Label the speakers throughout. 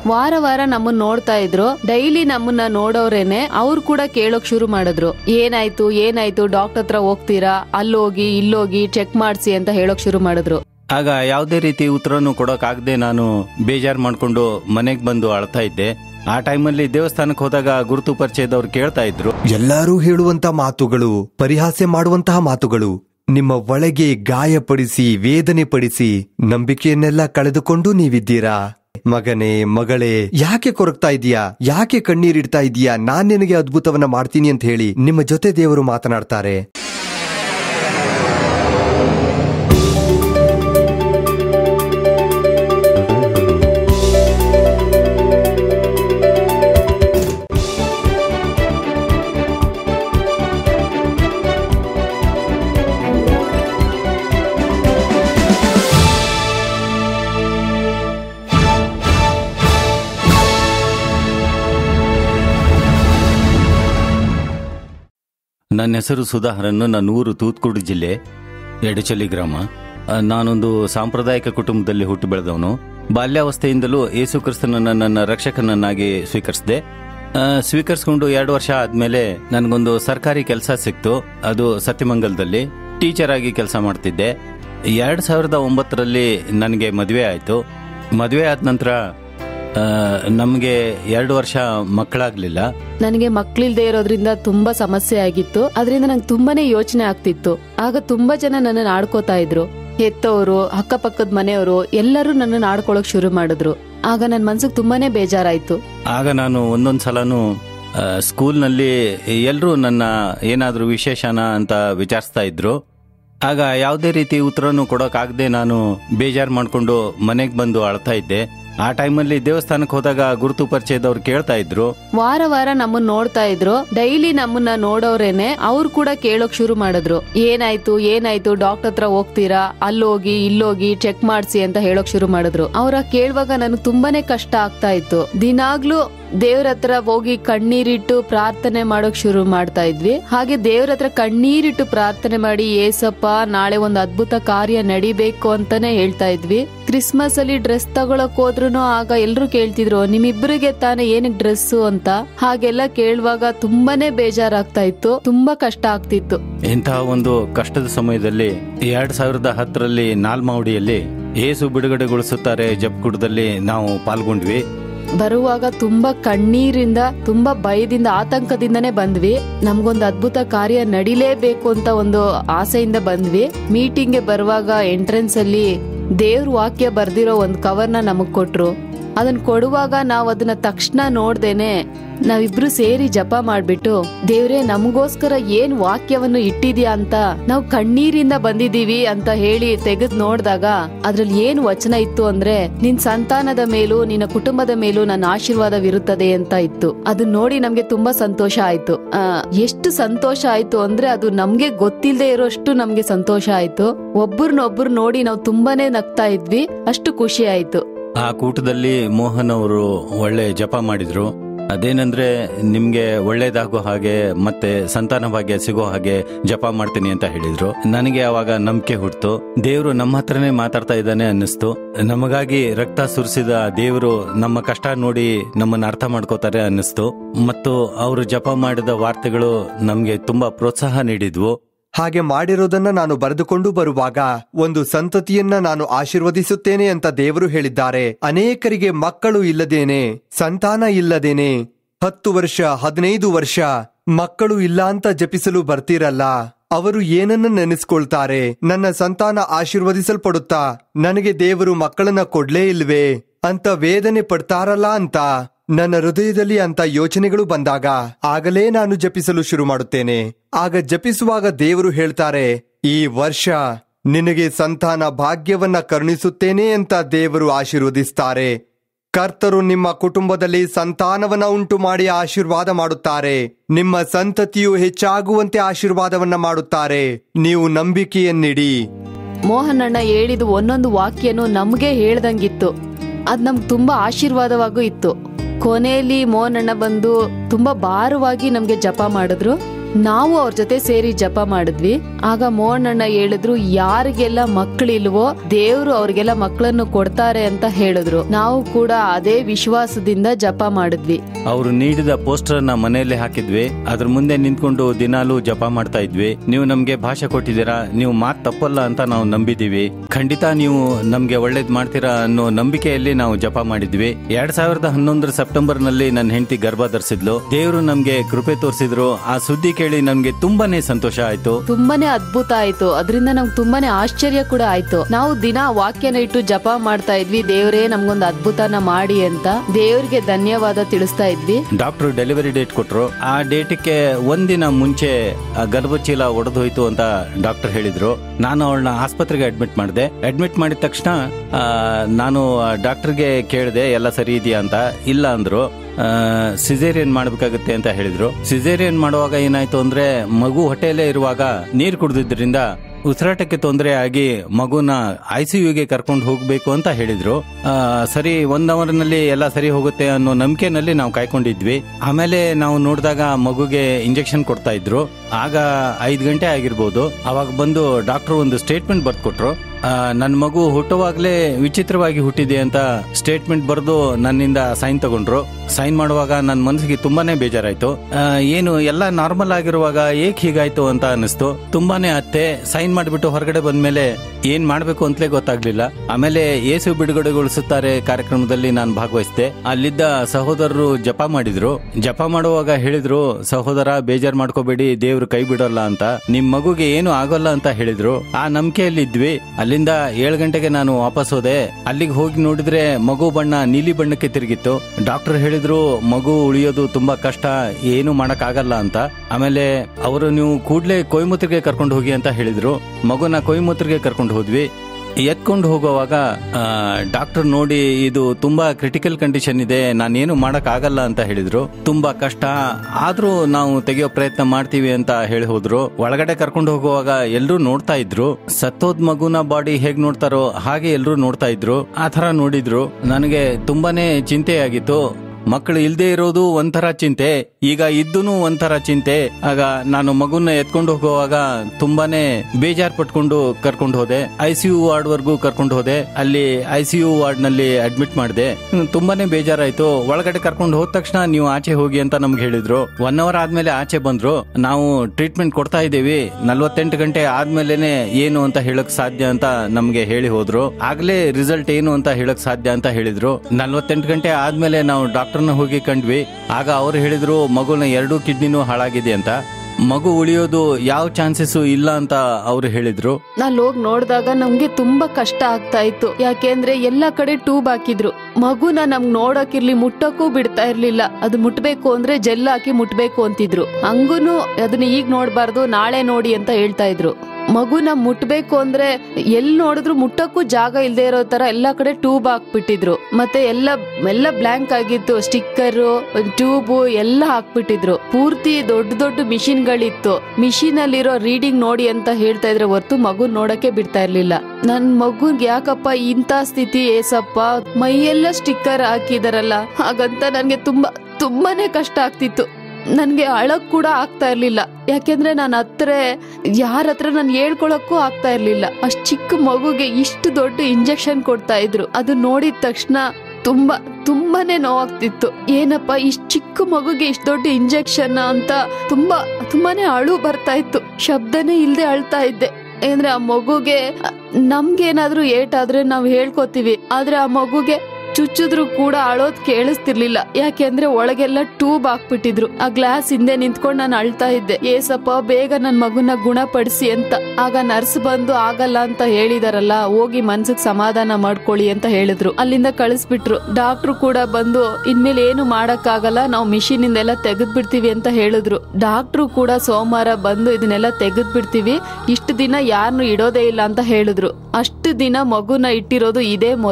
Speaker 1: ವಾರ ವಾರ ನಮ್ಮನ್ನ ನೋಡ್ತಾ ಇದ್ರು ಡೈಲಿ ನಮ್ಮನ್ನ ನೋಡೋರೇನೆ ಅವ್ರು ಕೂಡ ಕೇಳೋಕ್ ಶುರು ಮಾಡಿದ್ರು ಏನಾಯ್ತು ಏನಾಯ್ತು ಡಾಕ್ಟರ್ ಹತ್ರ ಹೋಗ್ತೀರಾ ಅಲ್ಲೋಗಿ ಇಲ್ಲೋಗಿ ಚೆಕ್ ಮಾಡ್ಸಿ ಅಂತ ಹೇಳೋಕ್ ಶುರು ಮಾಡಿದ್ರು
Speaker 2: ಆಗ ಯಾವುದೇ ರೀತಿ ಉತ್ತರನು ಕೊಡೋಕ್ಕಾಗದೆ ನಾನು ಬೇಜಾರು ಮಾಡ್ಕೊಂಡು ಮನೆಗೆ ಬಂದು ಅಳ್ತಾ ಇದ್ದೆ ಆ ಟೈಮಲ್ಲಿ ದೇವಸ್ಥಾನಕ್ಕೆ ಹೋದಾಗ ಗುರುತು ಪರಿಚಯದವ್ರು ಕೇಳ್ತಾ ಇದ್ರು
Speaker 3: ಎಲ್ಲರೂ ಹೇಳುವಂತ ಮಾತುಗಳು ಪರಿಹಾಸ್ಯ ಮಾಡುವಂತಹ ಮಾತುಗಳು ನಿಮ್ಮ ಒಳಗೆ ಗಾಯಪಡಿಸಿ ವೇದನೆ ಪಡಿಸಿ ನಂಬಿಕೆಯನ್ನೆಲ್ಲ ಕಳೆದುಕೊಂಡು ನೀವಿದ್ದೀರಾ ಮಗನೇ ಮಗಳೇ ಯಾಕೆ ಕೊರಗ್ತಾ ಇದೀಯಾ ಯಾಕೆ ಕಣ್ಣೀರಿಡ್ತಾ ಇದೀಯಾ ನಾನ್ ನಿನಗೆ ಅದ್ಭುತವನ್ನ ಮಾಡ್ತೀನಿ ಅಂತ ಹೇಳಿ ನಿಮ್ಮ ಜೊತೆ ದೇವರು ಮಾತನಾಡ್ತಾರೆ
Speaker 2: ನನ್ನ ಹೆಸರು ಸುಧಾಹರನ್ ನನ್ನ ಊರು ತೂತ್ಕುಡಿ ಜಿಲ್ಲೆ ಎಡಚಲಿ ಗ್ರಾಮ ಆ, ನಾನೊಂದು ಸಾಂಪ್ರದಾಯಿಕ ಕುಟುಂಬದಲ್ಲಿ ಹುಟ್ಟು ಬೆಳೆದವನು ಬಾಲ್ಯಾವಸ್ಥೆಯಿಂದಲೂ ಯೇಸು ಕ್ರಿಸ್ತನನ್ನ ನನ್ನ ರಕ್ಷಕನನ್ನಾಗಿ ಸ್ವೀಕರಿಸಿದೆ ಆ, ಸ್ವೀಕರಿಸ್ಕೊಂಡು ಎರಡು ವರ್ಷ ಆದ್ಮೇಲೆ ನನಗೊಂದು ಸರ್ಕಾರಿ ಕೆಲಸ ಸಿಕ್ತು ಅದು ಸತ್ಯಮಂಗಲದಲ್ಲಿ ಟೀಚರ್ ಆಗಿ ಕೆಲಸ ಮಾಡ್ತಿದ್ದೆ ಎರಡ್ ಸಾವಿರದ ಒಂಬತ್ತರಲ್ಲಿ ನನಗೆ ಮದುವೆ ಆಯ್ತು ಮದುವೆ ಆದ ನಂತರ ನಮಗೆ ಎರಡು ವರ್ಷ ಮಕ್ಕಳಾಗ್ಲಿಲ್ಲ
Speaker 1: ನನಗೆ ಮಕ್ಳಿಲ್ದೇ ಇರೋದ್ರಿಂದ ತುಂಬಾ ಸಮಸ್ಯೆ ಆಗಿತ್ತು ಅದರಿಂದ ನಂಗೆ ತುಂಬಾನೇ ಯೋಚನೆ ಆಗ್ತಿತ್ತು ಆಗ ತುಂಬಾ ಜನ ನನ್ನನ್ನು ಆಡ್ಕೋತಾ ಇದ್ರು ಹೆತ್ತವರು ಅಕ್ಕಪಕ್ಕದ ಮನೆಯವರು ಎಲ್ಲರೂ ನನ್ನನ್ನು ಆಡ್ಕೊಳಕ್ ಶುರು ಮಾಡಿದ್ರು ಆಗ ನನ್ ಮನ್ಸಿಗೆ ತುಂಬಾನೇ ಬೇಜಾರಾಯ್ತು
Speaker 2: ಆಗ ನಾನು ಒಂದೊಂದು ಸಲನು ಆ, ಸ್ಕೂಲ್ನಲ್ಲಿ ಎಲ್ಲರೂ ನನ್ನ ಏನಾದರೂ ವಿಶೇಷನ ಅಂತ ವಿಚಾರಿಸ್ತಾ ಇದ್ರು ಆಗ ಯಾವುದೇ ರೀತಿ ಉತ್ತರನು ಕೊಡೋಕ್ಕಾಗದೆ ನಾನು ಬೇಜಾರು ಮಾಡ್ಕೊಂಡು ಮನೆಗೆ ಬಂದು ಅಳ್ತಾ ಇದ್ದೆ ಆ ಟೈಮಲ್ಲಿ ದೇವಸ್ಥಾನಕ್ಕೆ ಹೋದಾಗ ಗುರುತು ಪರಿಚಯದವ್ರು ಕೇಳ್ತಾ ಇದ್ರು
Speaker 1: ವಾರ ವಾರ ನಮ್ಮನ್ನ ನೋಡ್ತಾ ಇದ್ರು ಡೈಲಿ ನಮ್ಮನ್ನ ನೋಡೋರೇನೆ ಅವ್ರು ಕೂಡ ಕೇಳೋಕ್ ಶುರು ಮಾಡಿದ್ರು ಏನಾಯ್ತು ಏನಾಯ್ತು ಡಾಕ್ಟರ್ ಹತ್ರ ಹೋಗ್ತೀರಾ ಅಲ್ಲೋಗಿ ಇಲ್ಲೋಗಿ ಚೆಕ್ ಮಾಡ್ಸಿ ಅಂತ ಹೇಳೋಕ್ ಶುರು ಮಾಡಿದ್ರು ಅವ್ರ ಕೇಳುವಾಗ ನನಗೆ ತುಂಬಾನೇ ಕಷ್ಟ ಆಗ್ತಾ ಇತ್ತು ದಿನಾಗ್ಲೂ ದೇವ್ರ ಹತ್ರ ಹೋಗಿ ಕಣ್ಣೀರಿಟ್ಟು ಪ್ರಾರ್ಥನೆ ಮಾಡೋಕ್ ಶುರು ಮಾಡ್ತಾ ಇದ್ವಿ ಹಾಗೆ ದೇವ್ರ ಹತ್ರ ಕಣ್ಣೀರಿಟ್ಟು ಪ್ರಾರ್ಥನೆ ಮಾಡಿ ಏಸಪ್ಪ ನಾಳೆ ಒಂದು ಅದ್ಭುತ ಕಾರ್ಯ ನಡಿಬೇಕು ಅಂತಾನೆ ಹೇಳ್ತಾ ಇದ್ವಿ ಕ್ರಿಸ್ಮಸ್ ಅಲ್ಲಿ ಡ್ರೆಸ್ ತಗೊಳಕ್ ಹೋದ್ರು ಆಗ ಎಲ್ರು ಕೇಳ್ತಿದ್ರು ನಿಮ್ಮಿಬ್ಬರಿಗೆ ತಾನೇ ಏನಕ್ ಡ್ರೆಸ್ಸು ಅಂತ ಹಾಗೆಲ್ಲ ಕೇಳುವಾಗ ತುಂಬಾನೇ ಬೇಜಾರಾಗ್ತಾ ಇತ್ತು ತುಂಬಾ ಕಷ್ಟ ಆಗ್ತಿತ್ತು
Speaker 2: ಇಂತಹ ಒಂದು ಕಷ್ಟದ ಸಮಯದಲ್ಲಿ ಎರಡ್ ಸಾವಿರದ ಹತ್ತರಲ್ಲಿ ನಾಲ್ಮಾವಡಿಯಲ್ಲಿ ಏಸು ಬಿಡುಗಡೆಗೊಳಿಸುತ್ತಾರೆ ಜಪ್ಗುಡದಲ್ಲಿ ನಾವು ಪಾಲ್ಗೊಂಡ್ವಿ
Speaker 1: ಬರುವಾಗ ತುಂಬಾ ಕಣ್ಣೀರಿಂದ ತುಂಬಾ ಭಯದಿಂದ ಆತಂಕದಿಂದನೇ ಬಂದ್ವಿ ನಮ್ಗೊಂದು ಅದ್ಭುತ ಕಾರ್ಯ ನಡಿಲೇಬೇಕು ಅಂತ ಒಂದು ಆಸೆಯಿಂದ ಬಂದ್ವಿ ಮೀಟಿಂಗ್ಗೆ ಬರುವಾಗ ಎಂಟ್ರೆನ್ಸ್ ಅಲ್ಲಿ ದೇವ್ರ ವಾಕ್ಯ ಬರ್ದಿರೋ ಒಂದ್ ಕವರ್ನ ನಮಗ್ ಕೊಟ್ರು ಅದನ್ನ ಕೊಡುವಾಗ ನಾವ್ ಅದನ್ನ ತಕ್ಷಣ ನೋಡ್ದೇನೆ ನಾವಿಬ್ರು ಸೇರಿ ಜಪ ಮಾಡ್ಬಿಟ್ಟು ದೇವ್ರೆ ನಮಗೋಸ್ಕರ ಏನ್ ವಾಕ್ಯವನ್ನು ಇಟ್ಟಿದ್ಯಾ ಅಂತ ನಾವು ಕಣ್ಣೀರಿಂದ ಬಂದಿದೀವಿ ಅಂತ ಹೇಳಿ ತೆಗೆದ್ ನೋಡ್ದಾಗ ಅದ್ರಲ್ಲಿ ಏನ್ ವಚನ ಇತ್ತು ಅಂದ್ರೆ ನಿನ್ ಸಂತಾನದ ಮೇಲೂ ನಿನ್ನ ಕುಟುಂಬದ ಮೇಲೂ ನನ್ನ ಆಶೀರ್ವಾದವಿರುತ್ತದೆ ಅಂತ ಇತ್ತು ಅದನ್ನ ನೋಡಿ ನಮ್ಗೆ ತುಂಬಾ ಸಂತೋಷ ಆಯ್ತು ಆ, ಎಷ್ಟು ಸಂತೋಷ ಆಯ್ತು ಅಂದ್ರೆ ಅದು ನಮ್ಗೆ ಗೊತ್ತಿಲ್ಲದೆ ಇರೋಷ್ಟು ನಮ್ಗೆ ಸಂತೋಷ ಆಯ್ತು ಒಬ್ಬರನ್ನೊಬ್ರು ನೋಡಿ ನಾವು ತುಂಬಾನೇ ನಗ್ತಾ ಇದ್ವಿ ಅಷ್ಟು ಖುಷಿ ಆಯ್ತು
Speaker 2: ಆ ಕೂಟದಲ್ಲಿ ಮೋಹನ್ ಅವರು ಒಳ್ಳೆ ಜಪ ಮಾಡಿದ್ರು ಅದೇನಂದ್ರೆ ನಿಮ್ಗೆ ಒಳ್ಳೇದಾಗೋ ಹಾಗೆ ಮತ್ತೆ ಸಂತಾನ ಭಾಗ್ಯ ಸಿಗೋ ಹಾಗೆ ಜಪ ಮಾಡ್ತೀನಿ ಅಂತ ಹೇಳಿದ್ರು ನನಗೆ ಅವಾಗ ನಂಬಿಕೆ ಹುಡ್ತು ದೇವ್ರು ನಮ್ಮ ಹತ್ರನೇ ಮಾತಾಡ್ತಾ ಇದ್ದಾನೆ ಅನ್ನಿಸ್ತು ನಮಗಾಗಿ ರಕ್ತ ಸುರಿಸಿದ ದೇವರು ನಮ್ಮ ಕಷ್ಟ ನೋಡಿ ನಮ್ಮನ್ನ ಅರ್ಥ ಮಾಡ್ಕೋತಾರೆ ಅನ್ನಿಸ್ತು ಮತ್ತು ಅವರು ಜಪ ಮಾಡಿದ ವಾರ್ತೆಗಳು ನಮ್ಗೆ ತುಂಬಾ ಪ್ರೋತ್ಸಾಹ ನೀಡಿದ್ವು
Speaker 3: ಹಾಗೆ ಮಾಡಿರೋದನ್ನ ನಾನು ಬರೆದುಕೊಂಡು ಬರುವಾಗ ಒಂದು ಸಂತತಿಯನ್ನ ನಾನು ಆಶೀರ್ವದಿಸುತ್ತೇನೆ ಅಂತ ದೇವರು ಹೇಳಿದ್ದಾರೆ ಅನೇಕರಿಗೆ ಮಕ್ಕಳು ಇಲ್ಲದೇನೆ ಸಂತಾನ ಇಲ್ಲದೇನೆ ಹತ್ತು ವರ್ಷ ಹದಿನೈದು ವರ್ಷ ಮಕ್ಕಳು ಇಲ್ಲ ಅಂತ ಜಪಿಸಲು ಬರ್ತಿರಲ್ಲ ಅವರು ಏನನ್ನ ನೆನೆಸ್ಕೊಳ್ತಾರೆ ನನ್ನ ಸಂತಾನ ಆಶೀರ್ವದಿಸಲ್ಪಡುತ್ತಾ ನನಗೆ ದೇವರು ಮಕ್ಕಳನ್ನ ಕೊಡ್ಲೇ ಇಲ್ವೇ ಅಂತ ವೇದನೆ ಪಡ್ತಾರಲ್ಲ ಅಂತ ನನ್ನ ಹೃದಯದಲ್ಲಿ ಅಂತ ಯೋಚನೆಗಳು ಬಂದಾಗ ಆಗಲೇ ನಾನು ಜಪಿಸಲು ಶುರು ಮಾಡುತ್ತೇನೆ ಆಗ ಜಪಿಸುವಾಗ ದೇವರು ಹೇಳ್ತಾರೆ ಈ ವರ್ಷ ನಿನಗೆ ಸಂತಾನ ಭಾಗ್ಯವನ್ನ ಕರುಣಿಸುತ್ತೇನೆ ಅಂತ ದೇವರು ಆಶೀರ್ವದಿಸ್ತಾರೆ ಕರ್ತರು ನಿಮ್ಮ ಕುಟುಂಬದಲ್ಲಿ ಸಂತಾನವನ್ನ ಉಂಟು ಮಾಡಿ ಆಶೀರ್ವಾದ ಮಾಡುತ್ತಾರೆ ನಿಮ್ಮ ಸಂತತಿಯು ಹೆಚ್ಚಾಗುವಂತೆ ಆಶೀರ್ವಾದವನ್ನ ಮಾಡುತ್ತಾರೆ ನೀವು ನಂಬಿಕೆಯನ್ನಿಡಿ
Speaker 1: ಮೋಹನ್ ಅಣ್ಣ ಹೇಳಿದ ಒಂದೊಂದು ವಾಕ್ಯನು ನಮ್ಗೆ ಹೇಳ್ದಂಗಿತ್ತು ಅದ್ ನಮ್ಗೆ ತುಂಬಾ ಆಶೀರ್ವಾದವಾಗೂ ಇತ್ತು ಕೊನೆಯಲ್ಲಿ ಮೋಹನ್ ಅಣ್ಣ ಬಂದು ತುಂಬಾ ಭಾರವಾಗಿ ನಮ್ಗೆ ಜಪ ಮಾಡಿದ್ರು ನಾವು ಅವ್ರ ಜೊತೆ ಸೇರಿ ಜಪ ಮಾಡಿದ್ವಿ ಆಗ ಮೋಹನಣ್ಣ ಹೇಳಿದ್ರು ಯಾರಿಗೆಲ್ಲ ಮಕ್ಕಳಿಲ್ವೋ ದೇವ್ರು ಅವ್ರಿಗೆಲ್ಲ ಮಕ್ಕಳನ್ನು ಕೊಡ್ತಾರೆ ಅಂತ ಹೇಳಿದ್ರು ನಾವು ಕೂಡ ಅದೇ ವಿಶ್ವಾಸದಿಂದ ಜಪ ಮಾಡಿದ್ವಿ
Speaker 2: ಅವರು ನೀಡಿದ ಪೋಸ್ಟರ್ ನ ಮನೆಯಲ್ಲಿ ಹಾಕಿದ್ವಿ ಅದ್ರ ಮುಂದೆ ನಿಂತ್ಕೊಂಡು ದಿನಾಲೂ ಜಪ ಮಾಡ್ತಾ ಇದ್ವಿ ನೀವು ನಮ್ಗೆ ಭಾಷೆ ಕೊಟ್ಟಿದ್ದೀರಾ ನೀವು ಮಾತ್ ತಪ್ಪಲ್ಲ ಅಂತ ನಾವು ನಂಬಿದೀವಿ ಖಂಡಿತ ನೀವು ನಮ್ಗೆ ಒಳ್ಳೇದ್ ಮಾಡ್ತೀರಾ ಅನ್ನೋ ನಂಬಿಕೆಯಲ್ಲಿ ನಾವು ಜಪ ಮಾಡಿದ್ವಿ ಎರಡ್ ಸಾವಿರದ ಹನ್ನೊಂದರ ಸೆಪ್ಟೆಂಬರ್ ನಲ್ಲಿ ನನ್ನ ಹೆಂಡತಿ ಗರ್ಭ ಧರಿಸಿದ್ಲು ದೇವರು ನಮ್ಗೆ ಕೃಪೆ ತೋರಿಸಿದ್ರು ಆ ಸುದ್ದಿ ಕೇಳಿ ನಮ್ಗೆ ತುಂಬಾನೇ ಸಂತೋಷ ಆಯ್ತು
Speaker 1: ತುಂಬಾನೇ ಅದ್ಭುತ ಆಯ್ತು ಅದರಿಂದ ನಮ್ಗೆ ತುಂಬಾನೇ ಆಶ್ಚರ್ಯ ಕೂಡ ಆಯ್ತು ನಾವು ದಿನ ವಾಕ್ಯನ ಇಟ್ಟು ಜಪ ಮಾಡ್ತಾ ಇದ್ವಿ ದೇವರೇ ನಮ್ಗೊಂದು ಅದ್ಭುತನ ಮಾಡಿ ಅಂತ ದೇವ್ರಿಗೆ ಧನ್ಯವಾದ ತಿಳಿಸ್ತಾ ಇದ್ವಿ
Speaker 2: ಡಾಕ್ಟರ್ ಡೆಲಿವರಿ ಡೇಟ್ ಕೊಟ್ರು ಆ ಡೇಟ್ಗೆ ಒಂದಿನ ಮುಂಚೆ ಆ ಗರ್ಭಚೀಲ ಒಡೆದೋಯ್ತು ಅಂತ ಡಾಕ್ಟರ್ ಹೇಳಿದ್ರು ನಾನು ಅವಳನ್ನ ಆಸ್ಪತ್ರೆಗೆ ಅಡ್ಮಿಟ್ ಮಾಡಿದೆ ಅಡ್ಮಿಟ್ ಮಾಡಿದ ತಕ್ಷಣ ಆ, ನಾನು ಡಾಕ್ಟರ್ಗೆ ಕೇಳಿದೆ ಎಲ್ಲ ಸರಿ ಇದೆಯಾ ಅಂತ ಇಲ್ಲ ಅಂದ್ರು ಸಿಸೇರಿಯನ್ ಮಾಡ್ಬೇಕಾಗತ್ತೆ ಅಂತ ಹೇಳಿದ್ರು ಸಿಸೇರಿಯನ್ ಮಾಡುವಾಗ ಏನಾಯ್ತು ಅಂದ್ರೆ ಮಗು ಹೊಟ್ಟೆಯಲ್ಲೇ ಇರುವಾಗ ನೀರ್ ಕುಡ್ದಿದ್ರಿಂದ ಉಸಿರಾಟಕ್ಕೆ ತೊಂದರೆ ಆಗಿ ಮಗುನ ಐಸಿಯುಗೆ ಕರ್ಕೊಂಡು ಹೋಗ್ಬೇಕು ಅಂತ ಹೇಳಿದ್ರು ಆ, ಸರಿ ಒಂದ್ ಅವರ್ ನಲ್ಲಿ ಎಲ್ಲ ಸರಿ ಹೋಗುತ್ತೆ ಅನ್ನೋ ನಂಬಿಕೆನಲ್ಲಿ ನಾವು ಕಾಯ್ಕೊಂಡಿದ್ವಿ ಆಮೇಲೆ ನಾವು ನೋಡಿದಾಗ ಮಗುಗೆ ಇಂಜೆಕ್ಷನ್ ಕೊಡ್ತಾ ಇದ್ರು ಆಗ ಐದ್ ಗಂಟೆ ಆಗಿರ್ಬೋದು ಅವಾಗ ಬಂದು ಡಾಕ್ಟರ್ ಒಂದು ಸ್ಟೇಟ್ಮೆಂಟ್ ಬರ್ದ್ ಕೊಟ್ರು ನನ್ನ ಮಗು ಹುಟ್ಟುವಾಗ್ಲೇ ವಿಚಿತ್ರವಾಗಿ ಹುಟ್ಟಿದೆ ಅಂತ ಸ್ಟೇಟ್ಮೆಂಟ್ ಬರೆದು ನನ್ನಿಂದ ಸೈನ್ ತಗೊಂಡ್ರು ಸೈನ್ ಮಾಡುವಾಗ ನನ್ನ ಮನಸ್ಸಿಗೆ ತುಂಬಾನೇ ಬೇಜಾರಾಯ್ತು ಆ, ಏನು ಎಲ್ಲ ನಾರ್ಮಲ್ ಆಗಿರುವಾಗ ಏಕ್ ಹೀಗಾಯ್ತು ಅಂತ ಅನಿಸ್ತು ತುಂಬಾನೇ ಅತ್ತೆ ಸೈನ್ ಮಾಡಿಬಿಟ್ಟು ಹೊರಗಡೆ ಬಂದ್ಮೇಲೆ ಏನ್ ಮಾಡ್ಬೇಕು ಅಂತಲೇ ಗೊತ್ತಾಗ್ಲಿಲ್ಲ ಆಮೇಲೆ ಏಸು ಬಿಡುಗಡೆಗೊಳಿಸುತ್ತಾರೆ ಕಾರ್ಯಕ್ರಮದಲ್ಲಿ ನಾನು ಭಾಗವಹಿಸಿದೆ ಅಲ್ಲಿದ್ದ ಸಹೋದರರು ಜಪ ಮಾಡಿದ್ರು ಜಪ ಮಾಡುವಾಗ ಹೇಳಿದ್ರು ಸಹೋದರ ಬೇಜಾರ್ ಮಾಡ್ಕೋಬೇಡಿ ದೇವ್ರು ಕೈ ಬಿಡೋಲ್ಲ ಅಂತ ನಿಮ್ ಮಗುಗೆ ಏನು ಆಗೋಲ್ಲ ಅಂತ ಹೇಳಿದ್ರು ಆ ನಂಬಿಕೆಯಲ್ಲಿ ಇದ್ವಿ ಅಲ್ಲಿಂದ ಏಳು ಗಂಟೆಗೆ ನಾನು ವಾಪಸ್ ಹೋದೆ ಅಲ್ಲಿಗೆ ಹೋಗಿ ನೋಡಿದ್ರೆ ಮಗು ಬಣ್ಣ ನೀಲಿ ಬಣ್ಣಕ್ಕೆ ತಿರುಗಿತ್ತು ಡಾಕ್ಟರ್ ಹೇಳಿದ್ರು ಮಗು ಉಳಿಯೋದು ತುಂಬಾ ಕಷ್ಟ ಏನು ಮಾಡಕ್ ಆಗಲ್ಲ ಅಂತ ಆಮೇಲೆ ಅವರು ನೀವು ಕೂಡ್ಲೆ ಕೊಯಮುತ್ರಿಗೆ ಕರ್ಕೊಂಡು ಹೋಗಿ ಅಂತ ಹೇಳಿದ್ರು ಮಗುನ ಕೊಯಮುತ್ರಿಗೆ ಕರ್ಕೊಂಡು ಹೋದ್ವಿ ಎತ್ಕೊಂಡು ಹೋಗುವಾಗ ಡಾಕ್ಟರ್ ನೋಡಿ ಇದು ತುಂಬಾ ಕ್ರಿಟಿಕಲ್ ಕಂಡೀಷನ್ ಇದೆ ನಾನೇನು ಮಾಡಕ್ ಆಗಲ್ಲ ಅಂತ ಹೇಳಿದ್ರು ತುಂಬಾ ಕಷ್ಟ ಆದ್ರೂ ನಾವು ತೆಗೆಯೋ ಪ್ರಯತ್ನ ಮಾಡ್ತೀವಿ ಅಂತ ಹೇಳಿ ಹೋದ್ರು ಒಳಗಡೆ ಕರ್ಕೊಂಡು ಹೋಗುವಾಗ ಎಲ್ರೂ ನೋಡ್ತಾ ಇದ್ರು ಸತ್ತೋದ್ ಮಗುನ ಬಾಡಿ ಹೇಗ್ ನೋಡ್ತಾರೋ ಹಾಗೆ ಎಲ್ರೂ ನೋಡ್ತಾ ಇದ್ರು ಆ ತರ ನೋಡಿದ್ರು ನನಗೆ ತುಂಬಾನೇ ಚಿಂತೆಯಾಗಿತ್ತು ಮಕ್ಕಳು ಇಲ್ದೇ ಇರೋದು ಒಂಥರ ಚಿಂತೆ ಈಗ ಇದ್ದೂನು ಒಂಥರ ಚಿಂತೆ ಆಗ ನಾನು ಮಗುನ ಎತ್ಕೊಂಡು ಹೋಗುವಾಗ ತುಂಬಾನೇ ಬೇಜಾರ್ ಪಟ್ಕೊಂಡು ಕರ್ಕೊಂಡು ಹೋದೆ ಐಸಿಯು ವಾರ್ಡ್ ವರ್ಗೂ ಕರ್ಕೊಂಡು ಹೋದೆ ಅಲ್ಲಿ ಐಸಿಯು ವಾರ್ಡ್ ನಲ್ಲಿ ಅಡ್ಮಿಟ್ ಮಾಡಿದೆ ತುಂಬಾನೇ ಬೇಜಾರಾಯ್ತು ಒಳಗಡೆ ಕರ್ಕೊಂಡು ಹೋದ ತಕ್ಷಣ ನೀವು ಆಚೆ ಹೋಗಿ ಅಂತ ನಮ್ಗೆ ಹೇಳಿದ್ರು ಒನ್ ಅವರ್ ಆದ್ಮೇಲೆ ಆಚೆ ಬಂದ್ರು ನಾವು ಟ್ರೀಟ್ಮೆಂಟ್ ಕೊಡ್ತಾ ಇದ್ದೀವಿ ನಲ್ವತ್ತೆಂಟು ಗಂಟೆ ಆದ್ಮೇಲೆನೆ ಏನು ಅಂತ ಹೇಳಕ್ ಸಾಧ್ಯ ಅಂತ ನಮ್ಗೆ ಹೇಳಿ ಹೋದ್ರು ಆಗ್ಲೇ ರಿಸಲ್ಟ್ ಏನು ಅಂತ ಹೇಳಕ್ ಸಾಧ್ಯ ಅಂತ ಹೇಳಿದ್ರು ನಲ್ವತ್ತೆಂಟು ಗಂಟೆ ಆದ್ಮೇಲೆ ನಾವು ಡಾಕ್ಟರ್ನ ಹೋಗಿ ಕಂಡ್ವಿ ಆಗ ಅವ್ರು ಹೇಳಿದ್ರು ಮಗುನ ಎರಡೂ ಕಿಡ್ನಿನೂ ಹಾಳಾಗಿದೆ ಅಂತ ಮಗು ಉಳಿಯೋದು ಯಾವ ಚಾನ್ಸಸ್ ಇಲ್ಲ ಅಂತ ಅವ್ರು ಹೇಳಿದ್ರು
Speaker 1: ನಾಲ್ ಹೋಗ್ ನೋಡಿದಾಗ ನಮ್ಗೆ ತುಂಬಾ ಕಷ್ಟ ಆಗ್ತಾ ಇತ್ತು ಯಾಕೆಂದ್ರೆ ಎಲ್ಲಾ ಕಡೆ ಟ್ಯೂಬ್ ಹಾಕಿದ್ರು ಮಗುನ ನಮ್ಗ್ ನೋಡಕ್ಕಿರ್ಲಿ ಮುಟ್ಟಕ್ಕೂ ಬಿಡ್ತಾ ಇರ್ಲಿಲ್ಲ ಅದು ಮುಟ್ಬೇಕು ಅಂದ್ರೆ ಜೆಲ್ ಹಾಕಿ ಮುಟ್ಬೇಕು ಅಂತಿದ್ರು ಹಂಗೂನು ಅದನ್ನ ಈಗ ನೋಡ್ಬಾರ್ದು ನಾಳೆ ನೋಡಿ ಅಂತ ಹೇಳ್ತಾ ಇದ್ರು ಮಗುನ ಮುಟ್ಬೇಕು ಅಂದ್ರೆ ಎಲ್ ನೋಡಿದ್ರು ಮುಟ್ಟಕ್ಕೂ ಜಾಗ ಇಲ್ದೇ ಇರೋ ತರ ಎಲ್ಲಾ ಕಡೆ ಟ್ಯೂಬ್ ಹಾಕ್ಬಿಟ್ಟಿದ್ರು ಮತ್ತೆ ಎಲ್ಲ ಎಲ್ಲ ಬ್ಲಾಂಕ್ ಆಗಿತ್ತು ಸ್ಟಿಕ್ಕರ್ ಟ್ಯೂಬ್ ಎಲ್ಲ ಹಾಕ್ಬಿಟ್ಟಿದ್ರು ಪೂರ್ತಿ ದೊಡ್ಡ ದೊಡ್ಡ ಮಿಷಿನ್ ಗಳಿತ್ತು ಮಿಷಿನ್ ಅಲ್ಲಿರೋ ರೀಡಿಂಗ್ ನೋಡಿ ಅಂತ ಹೇಳ್ತಾ ಇದ್ರೆ ಹೊರ್ತು ಮಗು ನೋಡಕ್ಕೆ ಬಿಡ್ತಾ ಇರ್ಲಿಲ್ಲ ನನ್ ಮಗುಗ್ ಯಾಕಪ್ಪ ಇಂತ ಸ್ಥಿತಿ ಏಸಪ್ಪ ಮೈಯೆಲ್ಲ ಸ್ಟಿಕ್ಕರ್ ಹಾಕಿದಾರಲ್ಲ ಹಾಗಂತ ನನ್ಗೆ ತುಂಬಾ ತುಂಬಾನೇ ಕಷ್ಟ ಆಗ್ತಿತ್ತು ನನ್ಗೆ ಅಳಕ್ ಕೂಡ ಆಗ್ತಾ ಇರ್ಲಿಲ್ಲ ಯಾಕೆಂದ್ರೆ ನಾನು ಹತ್ರ ಯಾರ ಹತ್ರ ನಾನು ಹೇಳ್ಕೊಳಕ್ಕೂ ಆಗ್ತಾ ಇರ್ಲಿಲ್ಲ ಅಷ್ಟ್ ಚಿಕ್ಕ ಮಗುಗೆ ಇಷ್ಟು ದೊಡ್ಡ ಇಂಜೆಕ್ಷನ್ ಕೊಡ್ತಾ ಇದ್ರು ಅದು ನೋಡಿದ ತಕ್ಷಣ ತುಂಬಾ ತುಂಬಾನೇ ನೋವಾಗ್ತಿತ್ತು ಏನಪ್ಪ ಇಷ್ಟ್ ಚಿಕ್ಕ ಮಗುಗೆ ಇಷ್ಟ್ ದೊಡ್ಡ ಇಂಜೆಕ್ಷನ್ ಅಂತ ತುಂಬಾ ತುಂಬಾನೇ ಅಳು ಬರ್ತಾ ಇತ್ತು ಶಬ್ದನೇ ಇಲ್ದೆ ಅಳ್ತಾ ಇದ್ದೆ ಅಂದ್ರೆ ಆ ಮಗುಗೆ ನಮ್ಗೇನಾದ್ರೂ ಏಟಾದ್ರೆ ನಾವ್ ಹೇಳ್ಕೊತೀವಿ ಆದ್ರೆ ಆ ಮಗುಗೆ ಚುಚ್ಚಿದ್ರು ಕೂಡ ಅಳೋದ್ ಕೇಳಿಸ್ತಿರ್ಲಿಲ್ಲ ಯಾಕೆಂದ್ರೆ ಒಳಗೆಲ್ಲ ಟ್ಯೂಬ್ ಹಾಕ್ಬಿಟ್ಟಿದ್ರು ಆ ಗ್ಲಾಸ್ ಹಿಂದೆ ನಿಂತ್ಕೊಂಡು ನಾನು ಅಳ್ತಾ ಇದ್ದೆ ಏಸಪ್ಪ ಬೇಗ ನನ್ ಮಗುನ ಗುಣಪಡಿಸಿ ಅಂತ ಆಗ ನರ್ಸ್ ಬಂದು ಆಗಲ್ಲ ಅಂತ ಹೇಳಿದಾರಲ್ಲ ಹೋಗಿ ಮನ್ಸಿಗೆ ಸಮಾಧಾನ ಮಾಡ್ಕೊಳ್ಳಿ ಅಂತ ಹೇಳಿದ್ರು ಅಲ್ಲಿಂದ ಕಳಿಸ್ಬಿಟ್ರು ಡಾಕ್ಟ್ರು ಕೂಡ ಬಂದು ಇನ್ಮೇಲೆ ಏನು ಮಾಡಕ್ಕಾಗಲ್ಲ ನಾವು ಮಿಷಿನ್ ಇಂದೆಲ್ಲ ತೆಗೆದ್ ಬಿಡ್ತೀವಿ ಅಂತ ಹೇಳಿದ್ರು ಡಾಕ್ಟ್ರು ಕೂಡ ಸೋಮವಾರ ಬಂದು ಇದನ್ನೆಲ್ಲ ತೆಗೆದ್ ಬಿಡ್ತೀವಿ ಇಷ್ಟು ದಿನ ಯಾರನ್ನು ಇಡೋದೇ ಇಲ್ಲ ಅಂತ ಹೇಳಿದ್ರು ಅಷ್ಟು ದಿನ ಮಗುನ ಇಟ್ಟಿರೋದು ಇದೇ ಮೊದ್ಲು